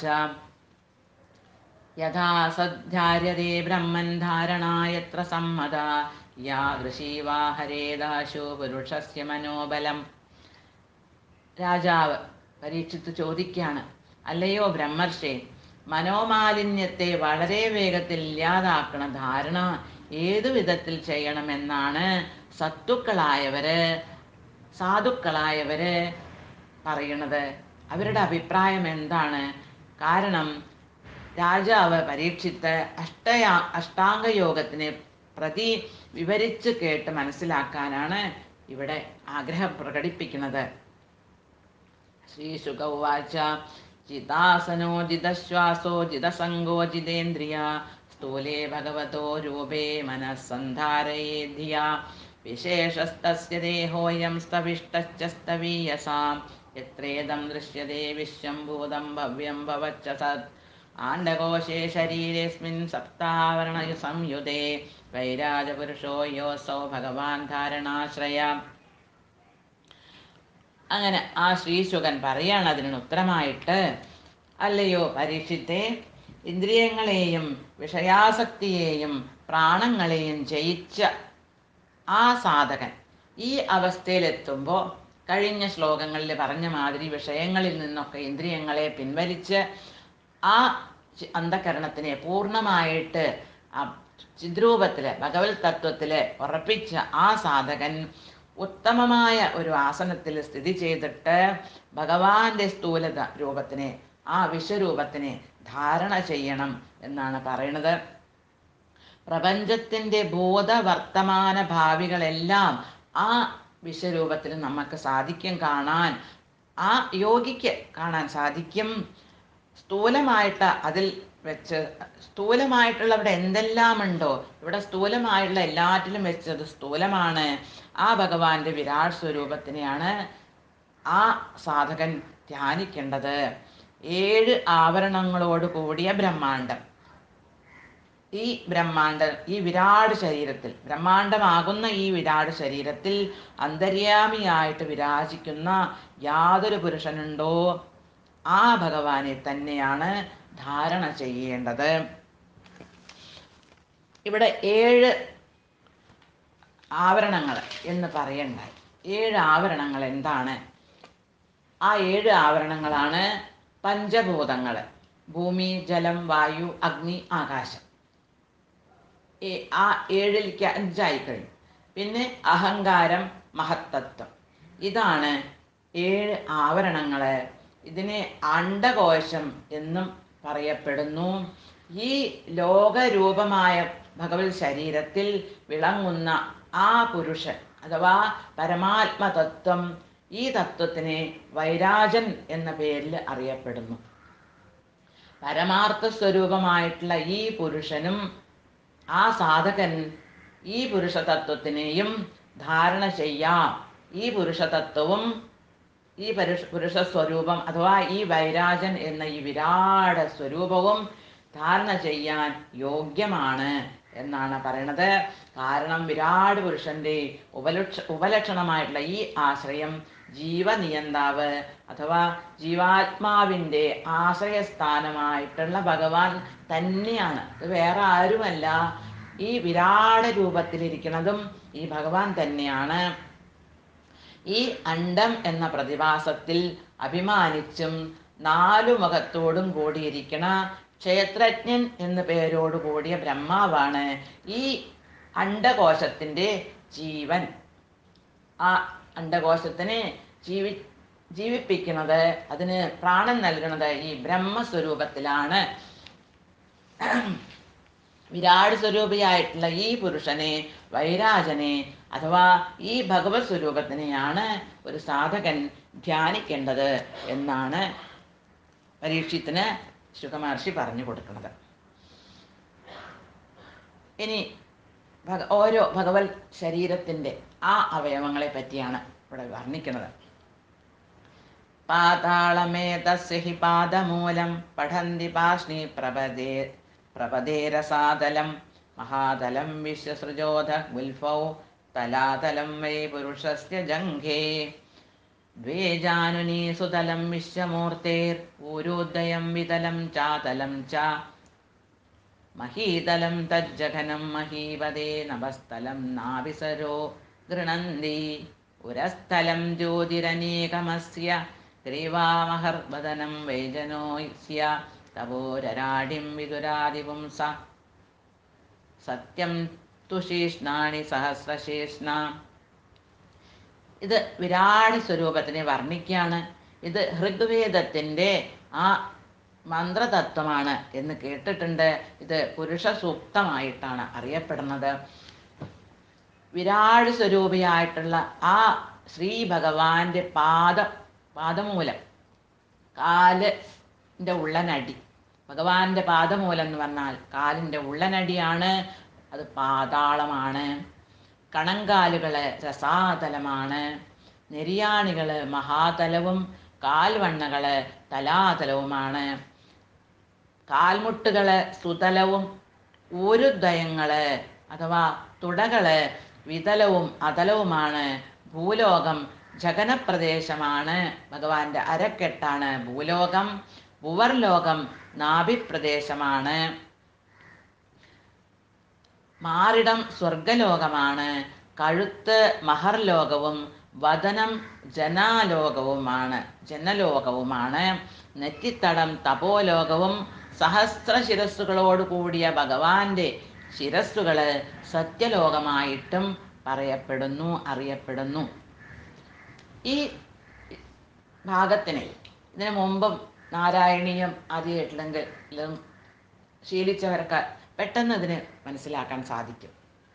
യഥാ സദ്ധാര്യതേ ബ്രഹ്മൻ ധാരണായത്ര സമ്മത യാദൃശീവാ ഹരേദാശു പുരുഷസ്യ മനോബലം രാജാവ് പരീക്ഷിത്ത് ചോദിക്കുകയാണ് അല്ലയോ ബ്രഹ്മർഷേ മനോമാലിന്യത്തെ വളരെ വേഗത്തിൽ ഇല്ലാതാക്കണ ധാരണ ഏതു വിധത്തിൽ ചെയ്യണമെന്നാണ് സത്തുക്കളായവര് സാധുക്കളായവര് പറയണത് അവരുടെ അഭിപ്രായം എന്താണ് കാരണം രാജാവ് പരീക്ഷിത്ത് അഷ്ടയാ അഷ്ടാംഗ യോഗത്തിനെ പ്രതി വിവരിച്ച് കേട്ട് മനസ്സിലാക്കാനാണ് ഇവിടെ ആഗ്രഹം പ്രകടിപ്പിക്കുന്നത് ശ്രീശുക ഉവാച ജിതാസനോ ജിതശ്വാസോ ജിതസംഗോ ജിതേന്ദ്രിയ സ്ഥൂലേ ഭഗവതോ രൂപേ മനസ്സന്ധാരയേ ധിയാ വിശേഷസ്തസ്യ ദേഹോയം സ്തവിഷ്ടശ്ച സ്തവീയസാം യത്രേദം ദൃശ്യതേ വിശ്വം ഭൂതം ഭവ്യം ഭവച്ച സത് ആണ്ഡകോശേ ശരീരേസ്മിൻ സപ്താവരണ സംയുതേ വൈരാജപുരുഷോ യോസൗ ഭഗവാൻ ധാരണാശ്രയ അങ്ങനെ ആ ശ്രീശുകൻ പറയാണ് അതിന് ഉത്തരമായിട്ട് അല്ലയോ പരീക്ഷിത്തെ ഇന്ദ്രിയങ്ങളെയും വിഷയാസക്തിയെയും പ്രാണങ്ങളെയും ജയിച്ച ആ സാധകൻ ഈ അവസ്ഥയിലെത്തുമ്പോൾ കഴിഞ്ഞ ശ്ലോകങ്ങളിൽ പറഞ്ഞ മാതിരി വിഷയങ്ങളിൽ നിന്നൊക്കെ ഇന്ദ്രിയങ്ങളെ പിൻവലിച്ച് ആ ചി- അന്ധകരണത്തിനെ പൂർണ്ണമായിട്ട് ആ ചിദ്രൂപത്തില് ഭഗവത് തത്വത്തില് ഉറപ്പിച്ച ആ സാധകൻ ഉത്തമമായ ഒരു ആസനത്തിൽ സ്ഥിതി ചെയ്തിട്ട് ഭഗവാന്റെ സ്ഥൂലത രൂപത്തിനെ ആ വിശ്വരൂപത്തിനെ ധാരണ ചെയ്യണം എന്നാണ് പറയുന്നത് പ്രപഞ്ചത്തിൻ്റെ ബോധവർത്തമാന ഭാവികളെല്ലാം ആ വിശ്വരൂപത്തിൽ നമുക്ക് സാധിക്കും കാണാൻ ആ യോഗിക്ക് കാണാൻ സാധിക്കും സ്ഥൂലമായിട്ട് അതിൽ വെച്ച് സ്ഥൂലമായിട്ടുള്ള ഇവിടെ എന്തെല്ലാം ഉണ്ടോ ഇവിടെ സ്ഥൂലമായിട്ടുള്ള എല്ലാറ്റിലും വെച്ചത് സ്ഥൂലമാണ് ആ ഭഗവാന്റെ വിരാട് സ്വരൂപത്തിനെയാണ് ആ സാധകൻ ധ്യാനിക്കേണ്ടത് ഏഴ് ആവരണങ്ങളോട് കൂടിയ ബ്രഹ്മാണ്ടം ഈ ബ്രഹ്മാണ്ട ഈ വിരാട് ശരീരത്തിൽ ബ്രഹ്മാണ്ടമാകുന്ന ഈ വിരാട് ശരീരത്തിൽ അന്തര്യാമിയായിട്ട് വിരാജിക്കുന്ന യാതൊരു പുരുഷനുണ്ടോ ആ ഭഗവാനെ തന്നെയാണ് ധാരണ ചെയ്യേണ്ടത് ഇവിടെ ഏഴ് ആവരണങ്ങൾ എന്ന് പറയണ്ടായി ഏഴ് ആവരണങ്ങൾ എന്താണ് ആ ഏഴ് ആവരണങ്ങളാണ് പഞ്ചഭൂതങ്ങൾ ഭൂമി ജലം വായു അഗ്നി ആകാശം ഏ- ആ ഏഴിലേക്ക് അഞ്ചായി കഴിഞ്ഞു പിന്നെ അഹങ്കാരം മഹത്തത്വം ഇതാണ് ഏഴ് ആവരണങ്ങള് ഇതിനെ അണ്ടകോശം എന്നും പറയപ്പെടുന്നു ഈ ലോകരൂപമായ ഭഗവത് ശരീരത്തിൽ വിളങ്ങുന്ന ആ പുരുഷൻ അഥവാ പരമാത്മതത്വം ഈ തത്വത്തിനെ വൈരാജൻ എന്ന പേരിൽ അറിയപ്പെടുന്നു പരമാർത്ഥ സ്വരൂപമായിട്ടുള്ള ഈ പുരുഷനും ആ സാധകൻ ഈ പുരുഷ തത്വത്തിനെയും ധാരണ ചെയ്യാം ഈ പുരുഷ തത്വവും ഈ പരുഷ പുരുഷ സ്വരൂപം അഥവാ ഈ വൈരാജൻ എന്ന ഈ വിരാട് സ്വരൂപവും ധാരണ ചെയ്യാൻ യോഗ്യമാണ് എന്നാണ് പറയണത് കാരണം വിരാട് പുരുഷന്റെ ഉപലക്ഷ ഉപലക്ഷണമായിട്ടുള്ള ഈ ആശ്രയം ജീവനിയന്താവ് അഥവാ ജീവാത്മാവിൻ്റെ ആശ്രയസ്ഥാനമായിട്ടുള്ള ഭഗവാൻ തന്നെയാണ് ഇത് വേറെ ആരുമല്ല ഈ വിരാട് രൂപത്തിലിരിക്കുന്നതും ഈ ഭഗവാൻ തന്നെയാണ് ഈ അണ്ടം എന്ന പ്രതിഭാസത്തിൽ അഭിമാനിച്ചും നാലു മുഖത്തോടും കൂടിയിരിക്കണ ക്ഷേത്രജ്ഞൻ എന്ന പേരോട് കൂടിയ ബ്രഹ്മാവാണ് ഈ അണ്ടകോശത്തിൻ്റെ ജീവൻ ആ അണ്ടകോശത്തിനെ ജീവി ജീവിപ്പിക്കുന്നത് അതിന് പ്രാണൻ നൽകുന്നത് ഈ ബ്രഹ്മസ്വരൂപത്തിലാണ് വിരാട് സ്വരൂപിയായിട്ടുള്ള ഈ പുരുഷനെ വൈരാജനെ അഥവാ ഈ ഭഗവത് സ്വരൂപത്തിനെയാണ് ഒരു സാധകൻ ധ്യാനിക്കേണ്ടത് എന്നാണ് പരീക്ഷത്തിന് ശുഖമഹർഷി പറഞ്ഞു കൊടുക്കുന്നത് ഇനി ഭഗ ഓരോ ഭഗവത് ശരീരത്തിൻ്റെ ആ അവയവങ്ങളെ പറ്റിയാണ് ഇവിടെ വർണ്ണിക്കുന്നത് പാതാളമേതസ്യ ഹി പാദമൂലം പഠന്തി പാഷ്ണി പ്രപദേ പ്രപദേരസാതലം മഹാതലം വിശ്വസൃജോധ ഗുൽഫൗ തലാതലം വൈ പുരുഷസ്യ ജംഘേ द्वे जानुनी सुतलं विश्वमूर्तेर्पूरोदयं वितलं चातलं च महीतलं तज्जघनं महीपदे नभस्थलं नाभिसरो गृणन्ति पुरस्थलं ज्योतिरनेकमस्य ग्रीवामहर्वदनं वैजनोऽस्य तपोरराडिं विदुरादिपुंस सत्यं तु शीष्णानि सहस्रशेष्णा ഇത് വിരാട് സ്വരൂപത്തിനെ വർണ്ണിക്കുകയാണ് ഇത് ഋഗ്വേദത്തിൻ്റെ ആ മന്ത്രതത്വമാണ് എന്ന് കേട്ടിട്ടുണ്ട് ഇത് പുരുഷ സൂക്തമായിട്ടാണ് അറിയപ്പെടുന്നത് വിരാട് സ്വരൂപിയായിട്ടുള്ള ആ ശ്രീ ഭഗവാന്റെ പാദ പാദമൂലം കാലിൻ്റെ ഉള്ളനടി ഭഗവാന്റെ പാദമൂലം എന്ന് പറഞ്ഞാൽ കാലിൻ്റെ ഉള്ളനടിയാണ് അത് പാതാളമാണ് കണങ്കാലുകള് രസാതലമാണ് നെരിയാണികള് മഹാതലവും കാൽവണ്ണകള് തലാതലവുമാണ് കാൽമുട്ടുകള് സുതലവും ഊരുദ്വയങ്ങള് അഥവാ തുടകള് വിതലവും അതലവുമാണ് ഭൂലോകം ജഗനപ്രദേശമാണ് ഭഗവാന്റെ അരക്കെട്ടാണ് ഭൂലോകം ഭുവർലോകം നാഭിപ്രദേശമാണ് മാറിടം സ്വർഗലോകമാണ് കഴുത്ത് മഹർലോകവും വദനം ജനാലോകവുമാണ് ജനലോകവുമാണ് നെറ്റിത്തടം തപോലോകവും സഹസ്ര ശിരസ്സുകളോട് കൂടിയ ഭഗവാന്റെ ശിരസ്സുകള് സത്യലോകമായിട്ടും പറയപ്പെടുന്നു അറിയപ്പെടുന്നു ഈ ഭാഗത്തിന് ഇതിനു മുമ്പും നാരായണീയം ആദ്യമായിട്ടില്ലെങ്കിലും ശീലിച്ചവർക്ക് പെട്ടെന്ന് ഇതിന് മനസ്സിലാക്കാൻ സാധിക്കും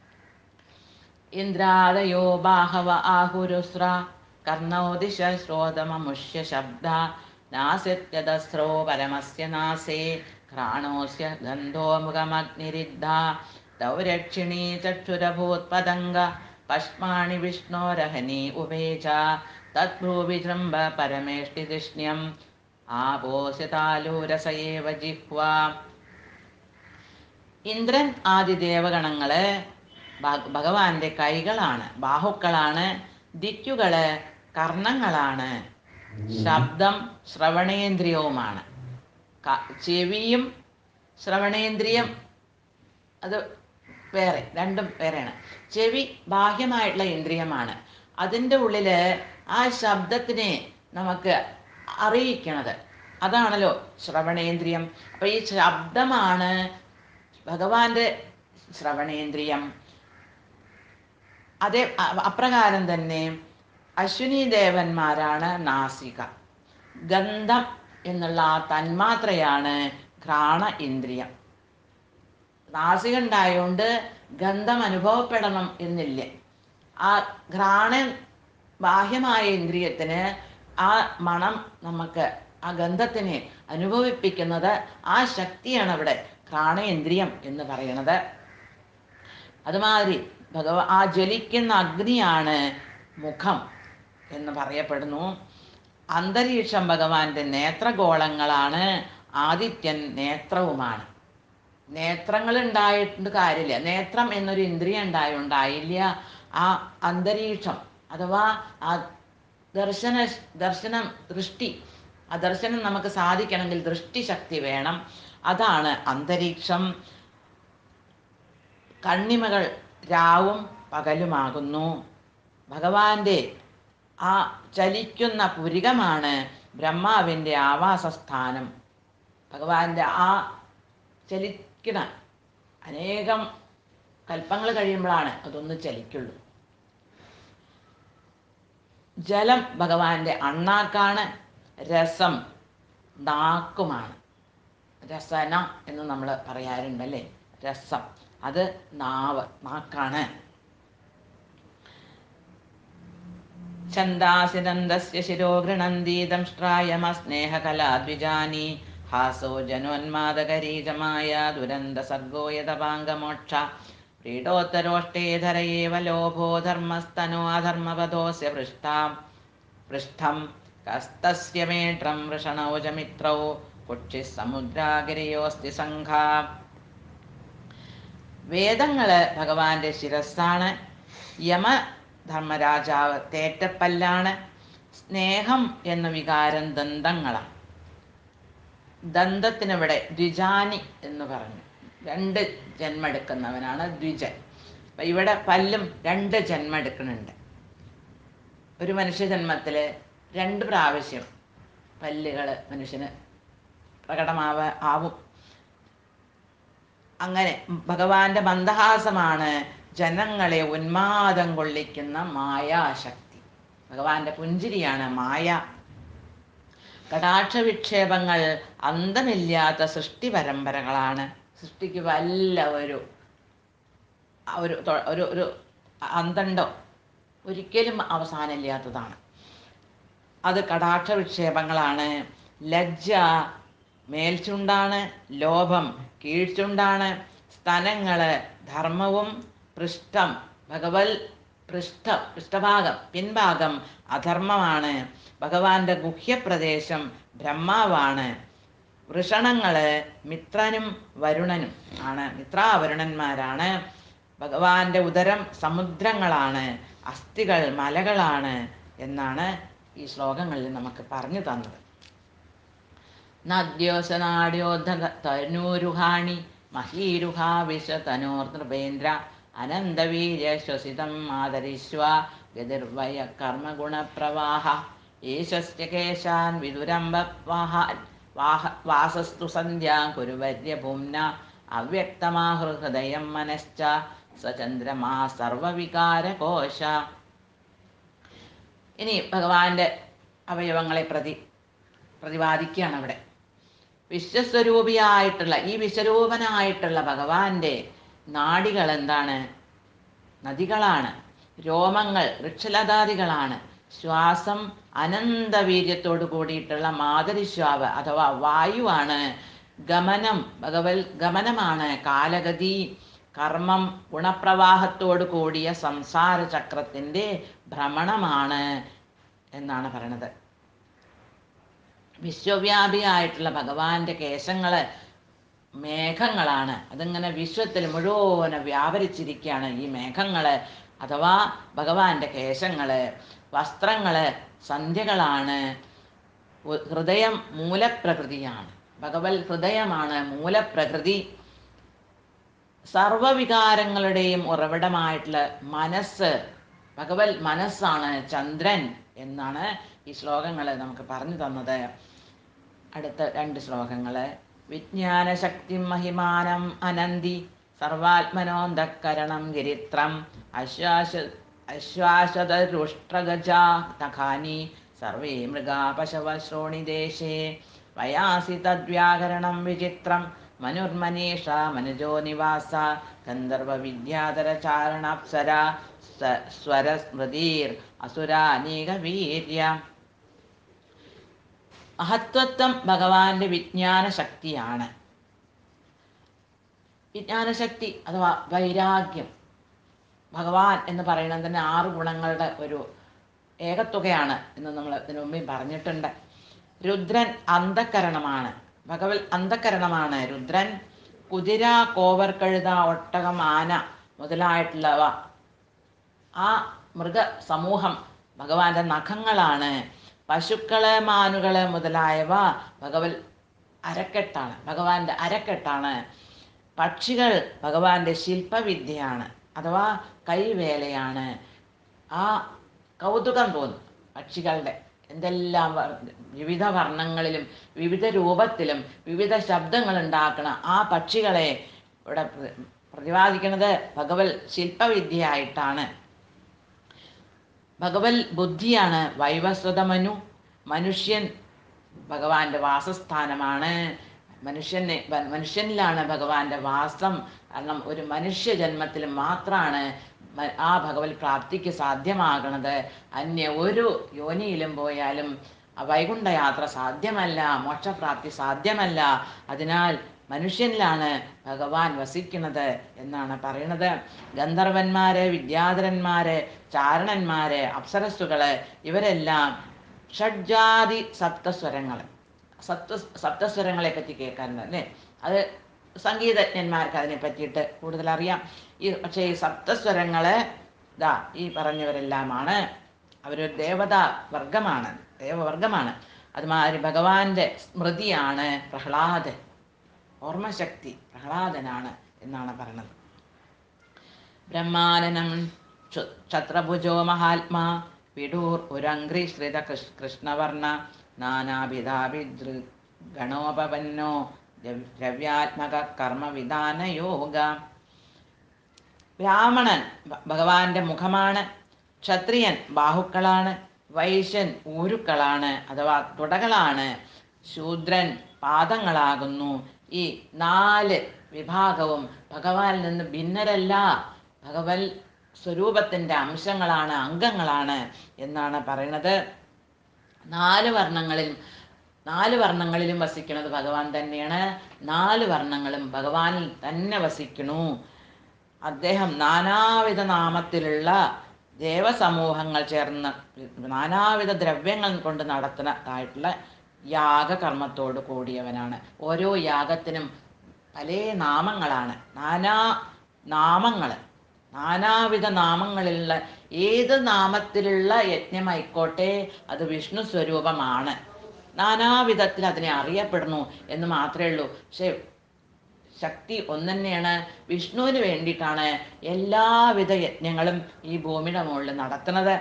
ഇന്ദ്രാദയോ ബാഹവ ആഹുരുസ്ര കർണോദിശ ശ്രോതമമുഷ്യ ശബ്ദ നാസ്യത്യതസ്രോ പരമസ്യ നാസേ ഘ്രാണോസ്യ ഗന്ധോ മുഖമഗ്നിരിദ്ധ ദൗരക്ഷിണീ ചക്ഷുരഭൂത്പതംഗ പശ്മാണി വിഷ്ണോരഹനി ഉഭേച തദ്ഭ്രൂവിജൃംഭ പരമേഷ്ടിതിഷ്ണ്യം ആപോസ്യ താലൂരസയേവ ജിഹ്വാ ഇന്ദ്രൻ ആദി ദേവഗണങ്ങള് ഭ- ഭഗവാന്റെ കൈകളാണ് ബാഹുക്കളാണ് ദിക്കുകള് കർണങ്ങളാണ് ശബ്ദം ശ്രവണേന്ദ്രിയവുമാണ് ക- ചെവിയും ശ്രവണേന്ദ്രിയം അത് വേറെ രണ്ടും വേറെയാണ് ചെവി ബാഹ്യമായിട്ടുള്ള ഇന്ദ്രിയമാണ് അതിൻ്റെ ഉള്ളില് ആ ശബ്ദത്തിനെ നമുക്ക് അറിയിക്കണത് അതാണല്ലോ ശ്രവണേന്ദ്രിയം അപ്പൊ ഈ ശബ്ദമാണ് ഭഗവാന്റെ ശ്രവണേന്ദ്രിയം അതേ അ- അപ്രകാരം തന്നെ അശ്വിനി ദേവന്മാരാണ് നാസിക ഗന്ധം എന്നുള്ള ആ തന്മാത്രയാണ് ഘ്രാണ ഇന്ദ്രിയം നാസിക ഉണ്ടായതുകൊണ്ട് ഗന്ധം അനുഭവപ്പെടണം എന്നില്ല ആ ഘ്രാണ ബാഹ്യമായ ഇന്ദ്രിയത്തിന് ആ മണം നമുക്ക് ആ ഗന്ധത്തിനെ അനുഭവിപ്പിക്കുന്നത് ആ ശക്തിയാണ് അവിടെ ഘ്രാണേന്ദ്രിയം എന്ന് പറയുന്നത് അതുമാതിരി ഭഗവാ ആ ജ്വലിക്കുന്ന അഗ്നിയാണ് മുഖം എന്ന് പറയപ്പെടുന്നു അന്തരീക്ഷം ഭഗവാന്റെ നേത്രഗോളങ്ങളാണ് ആദിത്യൻ നേത്രവുമാണ് നേത്രങ്ങൾ ഉണ്ടായിട്ട് കാര്യമില്ല നേത്രം എന്നൊരു ഇന്ദ്രിയം ഉണ്ടായുണ്ടായില്ല ആ അന്തരീക്ഷം അഥവാ ആ ദർശന ദർശനം ദൃഷ്ടി ആ ദർശനം നമുക്ക് സാധിക്കണമെങ്കിൽ ദൃഷ്ടിശക്തി വേണം അതാണ് അന്തരീക്ഷം കണ്ണിമകൾ രാവും പകലുമാകുന്നു ഭഗവാന്റെ ആ ചലിക്കുന്ന പുരികമാണ് ബ്രഹ്മാവിൻ്റെ ആവാസസ്ഥാനം ഭഗവാന്റെ ആ ചലിക്കണ അനേകം കൽപ്പങ്ങൾ കഴിയുമ്പോഴാണ് അതൊന്ന് ചലിക്കുള്ളൂ ജലം ഭഗവാന്റെ അണ്ണാക്കാണ് രസം നാക്കുമാണ് രസന എന്ന് നമ്മൾ പറയാറുണ്ടല്ലേ രസം അത് നാവ് നാക്കാണ് ഛന്ദാസിനന്ദസ്യ ശിരോ ഗൃണന്തീതം സ്നേഹകലാദ്വിജാനി ഹാസോ ജനോന്മാദകരീജമായ ദുരന്ത സർഗോ യഥപാംഗമോക്ഷ പ്രീഡോത്തരോഷ്ടേധരയേവ ലോഭോ ധർമ്മസ്തനോ അധർമ്മപദോസ്യ പൃഷ്ഠാം പൃഷ്ഠം കസ്തസ്യ മേട്രം വൃഷണൗജമിത്രൗ കുക്ഷി സമുദ്രാഗിരിയോസ്തി സംഘ വേദങ്ങള് ഭഗവാന്റെ ശിരസ്സാണ് യമ ധർമ്മരാജാവ് തേറ്റപ്പല്ലാണ് സ്നേഹം എന്ന വികാരം ദന്തങ്ങളാണ് ദന്തത്തിനിവിടെ ദ്വിജാനി എന്ന് പറഞ്ഞു രണ്ട് ജന്മെടുക്കുന്നവനാണ് ദ്വിജൻ അപ്പം ഇവിടെ പല്ലും രണ്ട് ജന്മം എടുക്കുന്നുണ്ട് ഒരു മനുഷ്യ ജന്മത്തിൽ രണ്ട് പ്രാവശ്യം പല്ലുകൾ മനുഷ്യന് പ്രകടമാവ ആവും അങ്ങനെ ഭഗവാന്റെ മന്ദഹാസമാണ് ജനങ്ങളെ ഉന്മാദം കൊള്ളിക്കുന്ന മായാശക്തി ഭഗവാന്റെ പുഞ്ചിരിയാണ് മായ കടാക്ഷ വിക്ഷേപങ്ങൾ അന്തമില്ലാത്ത സൃഷ്ടി പരമ്പരകളാണ് സൃഷ്ടിക്ക് വല്ല ഒരു ഒരു തൊ- ഒരു ഒരു അന്തണ്ടോ ഒരിക്കലും അവസാനമില്ലാത്തതാണ് അത് കടാക്ഷ വിക്ഷേപങ്ങളാണ് ലജ്ജ മേൽചുണ്ടാണ് ലോഭം കീഴ്ചുണ്ടാണ് സ്തനങ്ങള് ധർമ്മവും പൃഷ്ഠം ഭഗവത് പൃഷ്ഠ പൃഷ്ഠഭാഗം പിൻഭാഗം അധർമ്മമാണ് ഭഗവാന്റെ ഗുഹ്യപ്രദേശം ബ്രഹ്മാവാണ് വൃഷണങ്ങള് മിത്രനും വരുണനും ആണ് മിത്രാവരുണന്മാരാണ് ഭഗവാന്റെ ഉദരം സമുദ്രങ്ങളാണ് അസ്ഥികൾ മലകളാണ് എന്നാണ് ഈ ശ്ലോകങ്ങളിൽ നമുക്ക് പറഞ്ഞു തന്നത് നദ്യോസനാട്യോധ തനൂരുഹാണി മഹീരുഹാ വിശ്വതനോർനൃപേന്ദ്ര അനന്തവീര്യ ശ്വസിതം ആദരിശ്വ ഗതിർവയ കർമ്മഗുണപ്രവാഹ ഈശസ്യ കേശാൻ വിദുരംബ വാഹാൻ വാഹ വാസസ്തു സന്ധ്യാ കുരുവര്യഭുംന അവ്യക്തമാഹൃഹൃദയം മനശ്ച സചന്ദ്രമാ സർവവികാരകോശ ഇനി ഭഗവാന്റെ അവയവങ്ങളെ പ്രതി പ്രതിപാദിക്കുകയാണ് അവിടെ വിശ്വസ്വരൂപിയായിട്ടുള്ള ഈ വിശ്വരൂപനായിട്ടുള്ള ഭഗവാന്റെ നാഡികൾ എന്താണ് നദികളാണ് രോമങ്ങൾ വൃക്ഷലതാദികളാണ് ശ്വാസം അനന്തവീര്യത്തോടു കൂടിയിട്ടുള്ള മാതരിശ്വാവ് അഥവാ വായുവാണ് ഗമനം ഭഗവത് ഗമനമാണ് കാലഗതി കർമ്മം ഗുണപ്രവാഹത്തോടു കൂടിയ സംസാര ചക്രത്തിൻ്റെ ഭ്രമണമാണ് എന്നാണ് പറയണത് വിശ്വവ്യാപിയായിട്ടുള്ള ഭഗവാന്റെ കേശങ്ങള് മേഘങ്ങളാണ് അതിങ്ങനെ വിശ്വത്തിൽ മുഴുവൻ വ്യാപരിച്ചിരിക്കുകയാണ് ഈ മേഘങ്ങള് അഥവാ ഭഗവാന്റെ കേശങ്ങള് വസ്ത്രങ്ങള് സന്ധ്യകളാണ് ഉ- ഹൃദയം മൂലപ്രകൃതിയാണ് ഭഗവത് ഹൃദയമാണ് മൂലപ്രകൃതി സർവവികാരങ്ങളുടെയും ഉറവിടമായിട്ടുള്ള മനസ്സ് ഭഗവത് മനസ്സാണ് ചന്ദ്രൻ എന്നാണ് ഈ ശ്ലോകങ്ങൾ നമുക്ക് പറഞ്ഞു തന്നത് അടുത്ത രണ്ട് ശ്ലോകങ്ങള് വിജ്ഞാനശക്തി മഹിമാനം അനന്തി സർവാത്മനോന്തക്കരണം ഗിരിത്രം അശ്വാസ അശ്വാസതരുഷ്ട്രഗജാ നഖാനി സർവേ മൃഗാ പശവ ശ്രോണിദേശേ വയാസി തദ്വ്യാകരണം വിചിത്രം മനുർമനീഷ മനുജോ നിവാസ ഗന്ധർവ വിദ്യാധര ചാരണാപ്സര സ്വരസ്മൃതിർ അസുരാനീക വീര്യ മഹത്വത്വം ഭഗവാന്റെ വിജ്ഞാന ശക്തിയാണ് വിജ്ഞാനശക്തി അഥവാ വൈരാഗ്യം ഭഗവാൻ എന്ന് പറയുന്നത് തന്നെ ആറ് ഗുണങ്ങളുടെ ഒരു ഏകത്തുകയാണ് എന്ന് നമ്മൾ ഇതിനു മുമ്പേ പറഞ്ഞിട്ടുണ്ട് രുദ്രൻ അന്ധക്കരണമാണ് ഭഗവത് അന്ധക്കരണമാണ് രുദ്രൻ കുതിര കോവർ കഴുത ഒട്ടകം ആന മുതലായിട്ടുള്ളവ ആ മൃഗ സമൂഹം ഭഗവാന്റെ നഖങ്ങളാണ് പശുക്കള് മാനുകള് മുതലായവ ഭഗവത് അരക്കെട്ടാണ് ഭഗവാന്റെ അരക്കെട്ടാണ് പക്ഷികൾ ഭഗവാന്റെ ശില്പവിദ്യയാണ് അഥവാ കൈവേലയാണ് ആ കൗതുകം തോന്നും പക്ഷികളുടെ എന്തെല്ലാം വർ- വിവിധ വർണ്ണങ്ങളിലും വിവിധ രൂപത്തിലും വിവിധ ശബ്ദങ്ങൾ ഉണ്ടാക്കുന്ന ആ പക്ഷികളെ ഇവിടെ പ്ര- പ്രതിപാദിക്കുന്നത് ഭഗവത് ശില്പവിദ്യയായിട്ടാണ് ഭഗവൽ ബുദ്ധിയാണ് വൈവസ്വതമനു മനുഷ്യൻ ഭഗവാന്റെ വാസസ്ഥാനമാണ് മനുഷ്യനെ വ- മനുഷ്യനിലാണ് ഭഗവാന്റെ വാസം കാരണം ഒരു മനുഷ്യ ജന്മത്തിൽ മാത്രമാണ് മ- ആ ഭഗവത് പ്രാപ്തിക്ക് സാധ്യമാകണത് അന്യ ഒരു യോനിയിലും പോയാലും ആ വൈകുണ്ഠ യാത്ര സാധ്യമല്ല മോക്ഷപ്രാപ്തി സാധ്യമല്ല അതിനാൽ മനുഷ്യനിലാണ് ഭഗവാൻ വസിക്കുന്നത് എന്നാണ് പറയുന്നത് ഗന്ധർവന്മാര് വിദ്യാധരന്മാര് ചാരണന്മാര് അപ്സരസ്സുകള് ഇവരെല്ലാം ഷഡ്ജാതി സപ്തസ്വരങ്ങൾ സപ്ത സപ്തസ്വരങ്ങളെ പറ്റി കേൾക്കാറുണ്ട് അല്ലേ അത് സംഗീതജ്ഞന്മാർക്ക് അതിനെ പറ്റിയിട്ട് കൂടുതൽ അറിയാം ഈ പക്ഷേ ഈ സപ്തസ്വരങ്ങള് ഇതാ ഈ പറഞ്ഞവരെല്ലാമാണ് അവരൊരു ദേവതാ വർഗമാണ് ദേവവർഗമാണ് അതുമാതിരി ഭഗവാന്റെ സ്മൃതിയാണ് പ്രഹ്ലാദൻ ഓർമ്മശക്തി പ്രഹ്ലാദനാണ് എന്നാണ് പറയുന്നത് ബ്രഹ്മാനനം ക്ഷ- ക്ഷത്രഭുജോ മഹാത്മാ വിഡൂർ ഉരംഘ്രിശ്രിത കൃഷ്- കൃഷ്ണവർണ്ണ നാനാഭിധാഭിദൃ ഗണോപപന്നോ ദ്രവ്- ദ്രവ്യാത്മക കർമ്മവിധാന യോഗ ബ്രാഹ്മണൻ ഭ- ഭഗവാന്റെ മുഖമാണ് ക്ഷത്രിയൻ ബാഹുക്കളാണ് വൈശ്യൻ ഊരുക്കളാണ് അഥവാ തുടകളാണ് ശൂദ്രൻ പാദങ്ങളാകുന്നു ഈ നാല് വിഭാഗവും ഭഗവാനിൽ നിന്ന് ഭിന്നരല്ല ഭഗവൽ സ്വരൂപത്തിന്റെ അംശങ്ങളാണ് അംഗങ്ങളാണ് എന്നാണ് പറയുന്നത് നാല് വർണ്ണങ്ങളിലും നാല് വർണ്ണങ്ങളിലും വസിക്കുന്നത് ഭഗവാൻ തന്നെയാണ് നാല് വർണ്ണങ്ങളും ഭഗവാനിൽ തന്നെ വസിക്കണു അദ്ദേഹം നാനാവിധ നാമത്തിലുള്ള ദേവസമൂഹങ്ങൾ ചേർന്ന് നാനാവിധ ദ്രവ്യങ്ങൾ കൊണ്ട് നടത്തുന്നതായിട്ടുള്ള യാഗകർമ്മത്തോട് കൂടിയവനാണ് ഓരോ യാഗത്തിനും പല നാമങ്ങളാണ് നാനാ നാമങ്ങൾ നാനാവിധ നാമങ്ങളിലുള്ള ഏത് നാമത്തിലുള്ള യജ്ഞമായിക്കോട്ടെ അത് വിഷ്ണു സ്വരൂപമാണ് നാനാവിധത്തിൽ അതിനെ അറിയപ്പെടുന്നു എന്ന് മാത്രമേ ഉള്ളൂ പക്ഷെ ശക്തി ഒന്നെന്നെയാണ് വിഷ്ണുവിന് വേണ്ടിയിട്ടാണ് എല്ലാവിധ യജ്ഞങ്ങളും ഈ ഭൂമിയുടെ മുകളിൽ നടത്തുന്നത്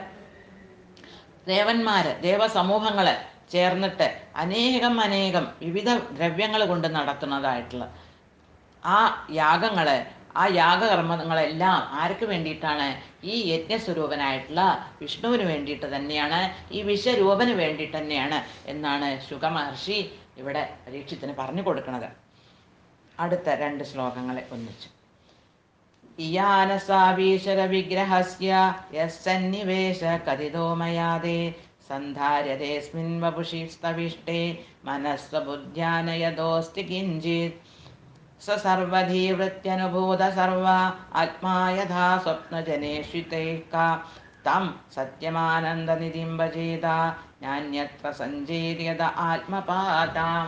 ദേവന്മാര് ദേവസമൂഹങ്ങള് ചേർന്നിട്ട് അനേകം അനേകം വിവിധ ദ്രവ്യങ്ങൾ കൊണ്ട് നടത്തുന്നതായിട്ടുള്ള ആ യാഗങ്ങള് ആ യാഗകർമ്മങ്ങളെല്ലാം ആർക്ക് വേണ്ടിയിട്ടാണ് ഈ യജ്ഞസ്വരൂപനായിട്ടുള്ള വിഷ്ണുവിന് വേണ്ടിയിട്ട് തന്നെയാണ് ഈ വിശ്വരൂപന് വേണ്ടിയിട്ട് തന്നെയാണ് എന്നാണ് ശുഖമഹർഷി ഇവിടെ പരീക്ഷത്തിന് പറഞ്ഞു കൊടുക്കുന്നത് അടുത്ത രണ്ട് ശ്ലോകങ്ങളെ ഒന്നിച്ചു ഇയാനസാവീശ്വര വിഗ്രഹസ്യ യസ്സന്നിവേശ കഥിതോ മയാദേ സന്ധാര്യതേസ്മിൻ വപുഷി സ്തവിഷ്ടേ മനസ്വബുദ്ധ്യാനയതോസ്തി കിഞ്ചിത് സ സർവധീവൃത്യനുഭൂത സർവ ആത്മാ യഥാ സ്വപ്നജനേഷിതൈക തം സത്യമാനന്ദനിധിം ഭജേത നാന്യത്ര സഞ്ചേര്യത ആത്മപാതാം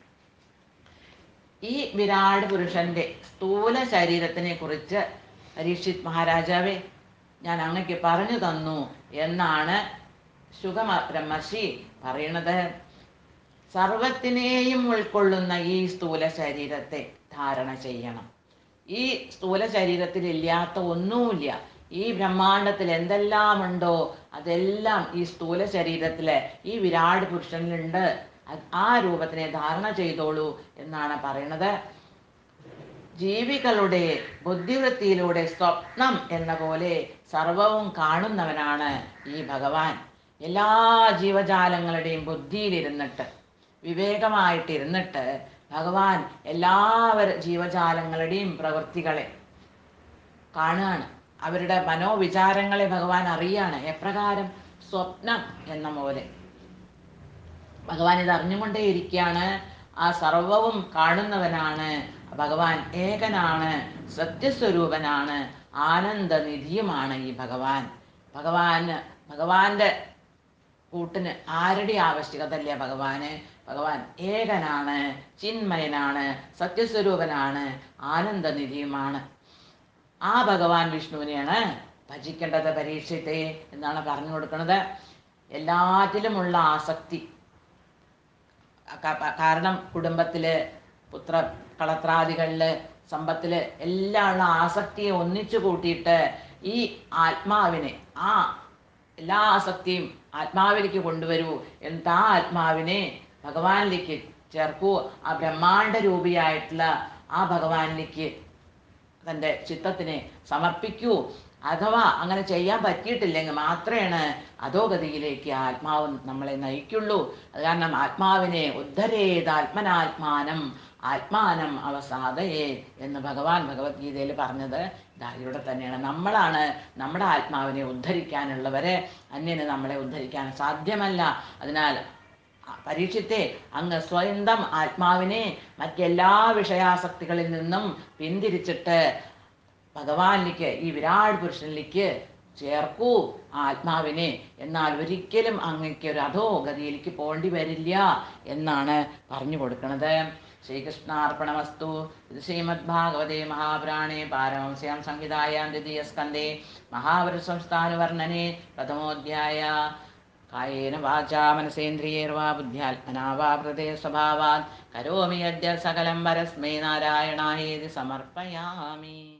ഈ വിരാട് പുരുഷന്റെ സ്ഥൂല ശരീരത്തിനെ കുറിച്ച് പരീക്ഷിത് മഹാരാജാവേ ഞാൻ അങ്ങക്ക് പറഞ്ഞു തന്നു എന്നാണ് ശുഗമ ബ്രഹ്മർഷി പറയണത് സർവത്തിനെയും ഉൾക്കൊള്ളുന്ന ഈ സ്ഥൂല ശരീരത്തെ ധാരണ ചെയ്യണം ഈ സ്ഥൂല ശരീരത്തിൽ ഇല്ലാത്ത ഒന്നുമില്ല ഈ ബ്രഹ്മാണ്ടത്തിൽ എന്തെല്ലാം ഉണ്ടോ അതെല്ലാം ഈ സ്ഥൂല ശരീരത്തിലെ ഈ വിരാട് പുരുഷനിലുണ്ട് അത് ആ രൂപത്തിനെ ധാരണ ചെയ്തോളൂ എന്നാണ് പറയണത് ജീവികളുടെ ബുദ്ധിവൃത്തിയിലൂടെ സ്വപ്നം എന്ന പോലെ സർവവും കാണുന്നവനാണ് ഈ ഭഗവാൻ എല്ലാ ജീവജാലങ്ങളുടെയും ബുദ്ധിയിലിരുന്നിട്ട് വിവേകമായിട്ടിരുന്നിട്ട് ഭഗവാൻ എല്ലാവർ ജീവജാലങ്ങളുടെയും പ്രവൃത്തികളെ കാണുകയാണ് അവരുടെ മനോവിചാരങ്ങളെ ഭഗവാൻ അറിയാണ് എപ്രകാരം സ്വപ്നം എന്ന പോലെ ഭഗവാൻ ഇത് അറിഞ്ഞുകൊണ്ടേയിരിക്കുകയാണ് ആ സർവവും കാണുന്നവനാണ് ഭഗവാൻ ഏകനാണ് സത്യസ്വരൂപനാണ് ആനന്ദനിധിയുമാണ് ഈ ഭഗവാൻ ഭഗവാന് ഭഗവാന്റെ കൂട്ടിന് ആരുടെ ആവശ്യകതയില്ല ഭഗവാന് ഭഗവാൻ ഏകനാണ് ചിന്മയനാണ് സത്യസ്വരൂപനാണ് ആനന്ദനിധിയുമാണ് ആ ഭഗവാൻ വിഷ്ണുവിനെയാണ് ഭജിക്കേണ്ടത് പരീക്ഷത്തെ എന്നാണ് പറഞ്ഞു കൊടുക്കുന്നത് എല്ലാറ്റിലുമുള്ള ആസക്തി ക- ക- കാരണം കുടുംബത്തില് പുത്ര കളത്രാദികളില് സമ്പത്തില് എല്ലാം ഉള്ള ആസക്തിയെ ഒന്നിച്ചു കൂട്ടിയിട്ട് ഈ ആത്മാവിനെ ആ എല്ലാ ആസക്തിയും ആത്മാവിലേക്ക് കൊണ്ടുവരൂ എന്നിട്ട് ആ ആത്മാവിനെ ഭഗവാനിലേക്ക് ചേർക്കൂ ആ ബ്രഹ്മാണ്ട രൂപിയായിട്ടുള്ള ആ ഭഗവാനിലേക്ക് തൻ്റെ ചിത്തത്തിനെ സമർപ്പിക്കൂ അഥവാ അങ്ങനെ ചെയ്യാൻ പറ്റിയിട്ടില്ലെങ്കിൽ മാത്രമാണ് അധോഗതിയിലേക്ക് ആത്മാവ് നമ്മളെ നയിക്കുള്ളൂ അത് കാരണം ആത്മാവിനെ ഉദ്ധരേത് ആത്മനാത്മാനം ആത്മാനം അവസാദയേ എന്ന് ഭഗവാൻ ഭഗവത്ഗീതയിൽ പറഞ്ഞത് ദാ ഇവിടെ തന്നെയാണ് നമ്മളാണ് നമ്മുടെ ആത്മാവിനെ ഉദ്ധരിക്കാനുള്ളവരെ അന്യന് നമ്മളെ ഉദ്ധരിക്കാൻ സാധ്യമല്ല അതിനാൽ പരീക്ഷത്തെ അങ്ങ് സ്വന്തം ആത്മാവിനെ മറ്റെല്ലാ വിഷയാസക്തികളിൽ നിന്നും പിന്തിരിച്ചിട്ട് ഭഗവാനിലേക്ക് ഈ വിരാട് പുരുഷനിലേക്ക് ചേർക്കൂ ആ ആത്മാവിനെ എന്നാൽ ഒരിക്കലും അങ്ങക്ക് ഒരു അധോഗതിയിലേക്ക് പോകേണ്ടി വരില്ല എന്നാണ് പറഞ്ഞു കൊടുക്കുന്നത് ശ്രീകൃഷ്ണാർപ്പണമസ്തു ഇത് ശ്രീമദ് ഭാഗവതേ മഹാപുരാണേ പാരമംസ്യാം സംഹിതായാം ദ്വിതീയ സ്കന്ധേ മഹാപുരുഷംസ്ഥാനുവർണ്ണനെ പ്രഥമോധ്യായ കായേന വാചാ മനസേന്ദ്രിയേർവാ ബുദ്ധ്യാത്മനാ വാ ഹൃദയ സ്വഭാവാത് കരോമി അദ്യ സകലം പരസ്മൈ നാരായണായേതി സമർപ്പയാമി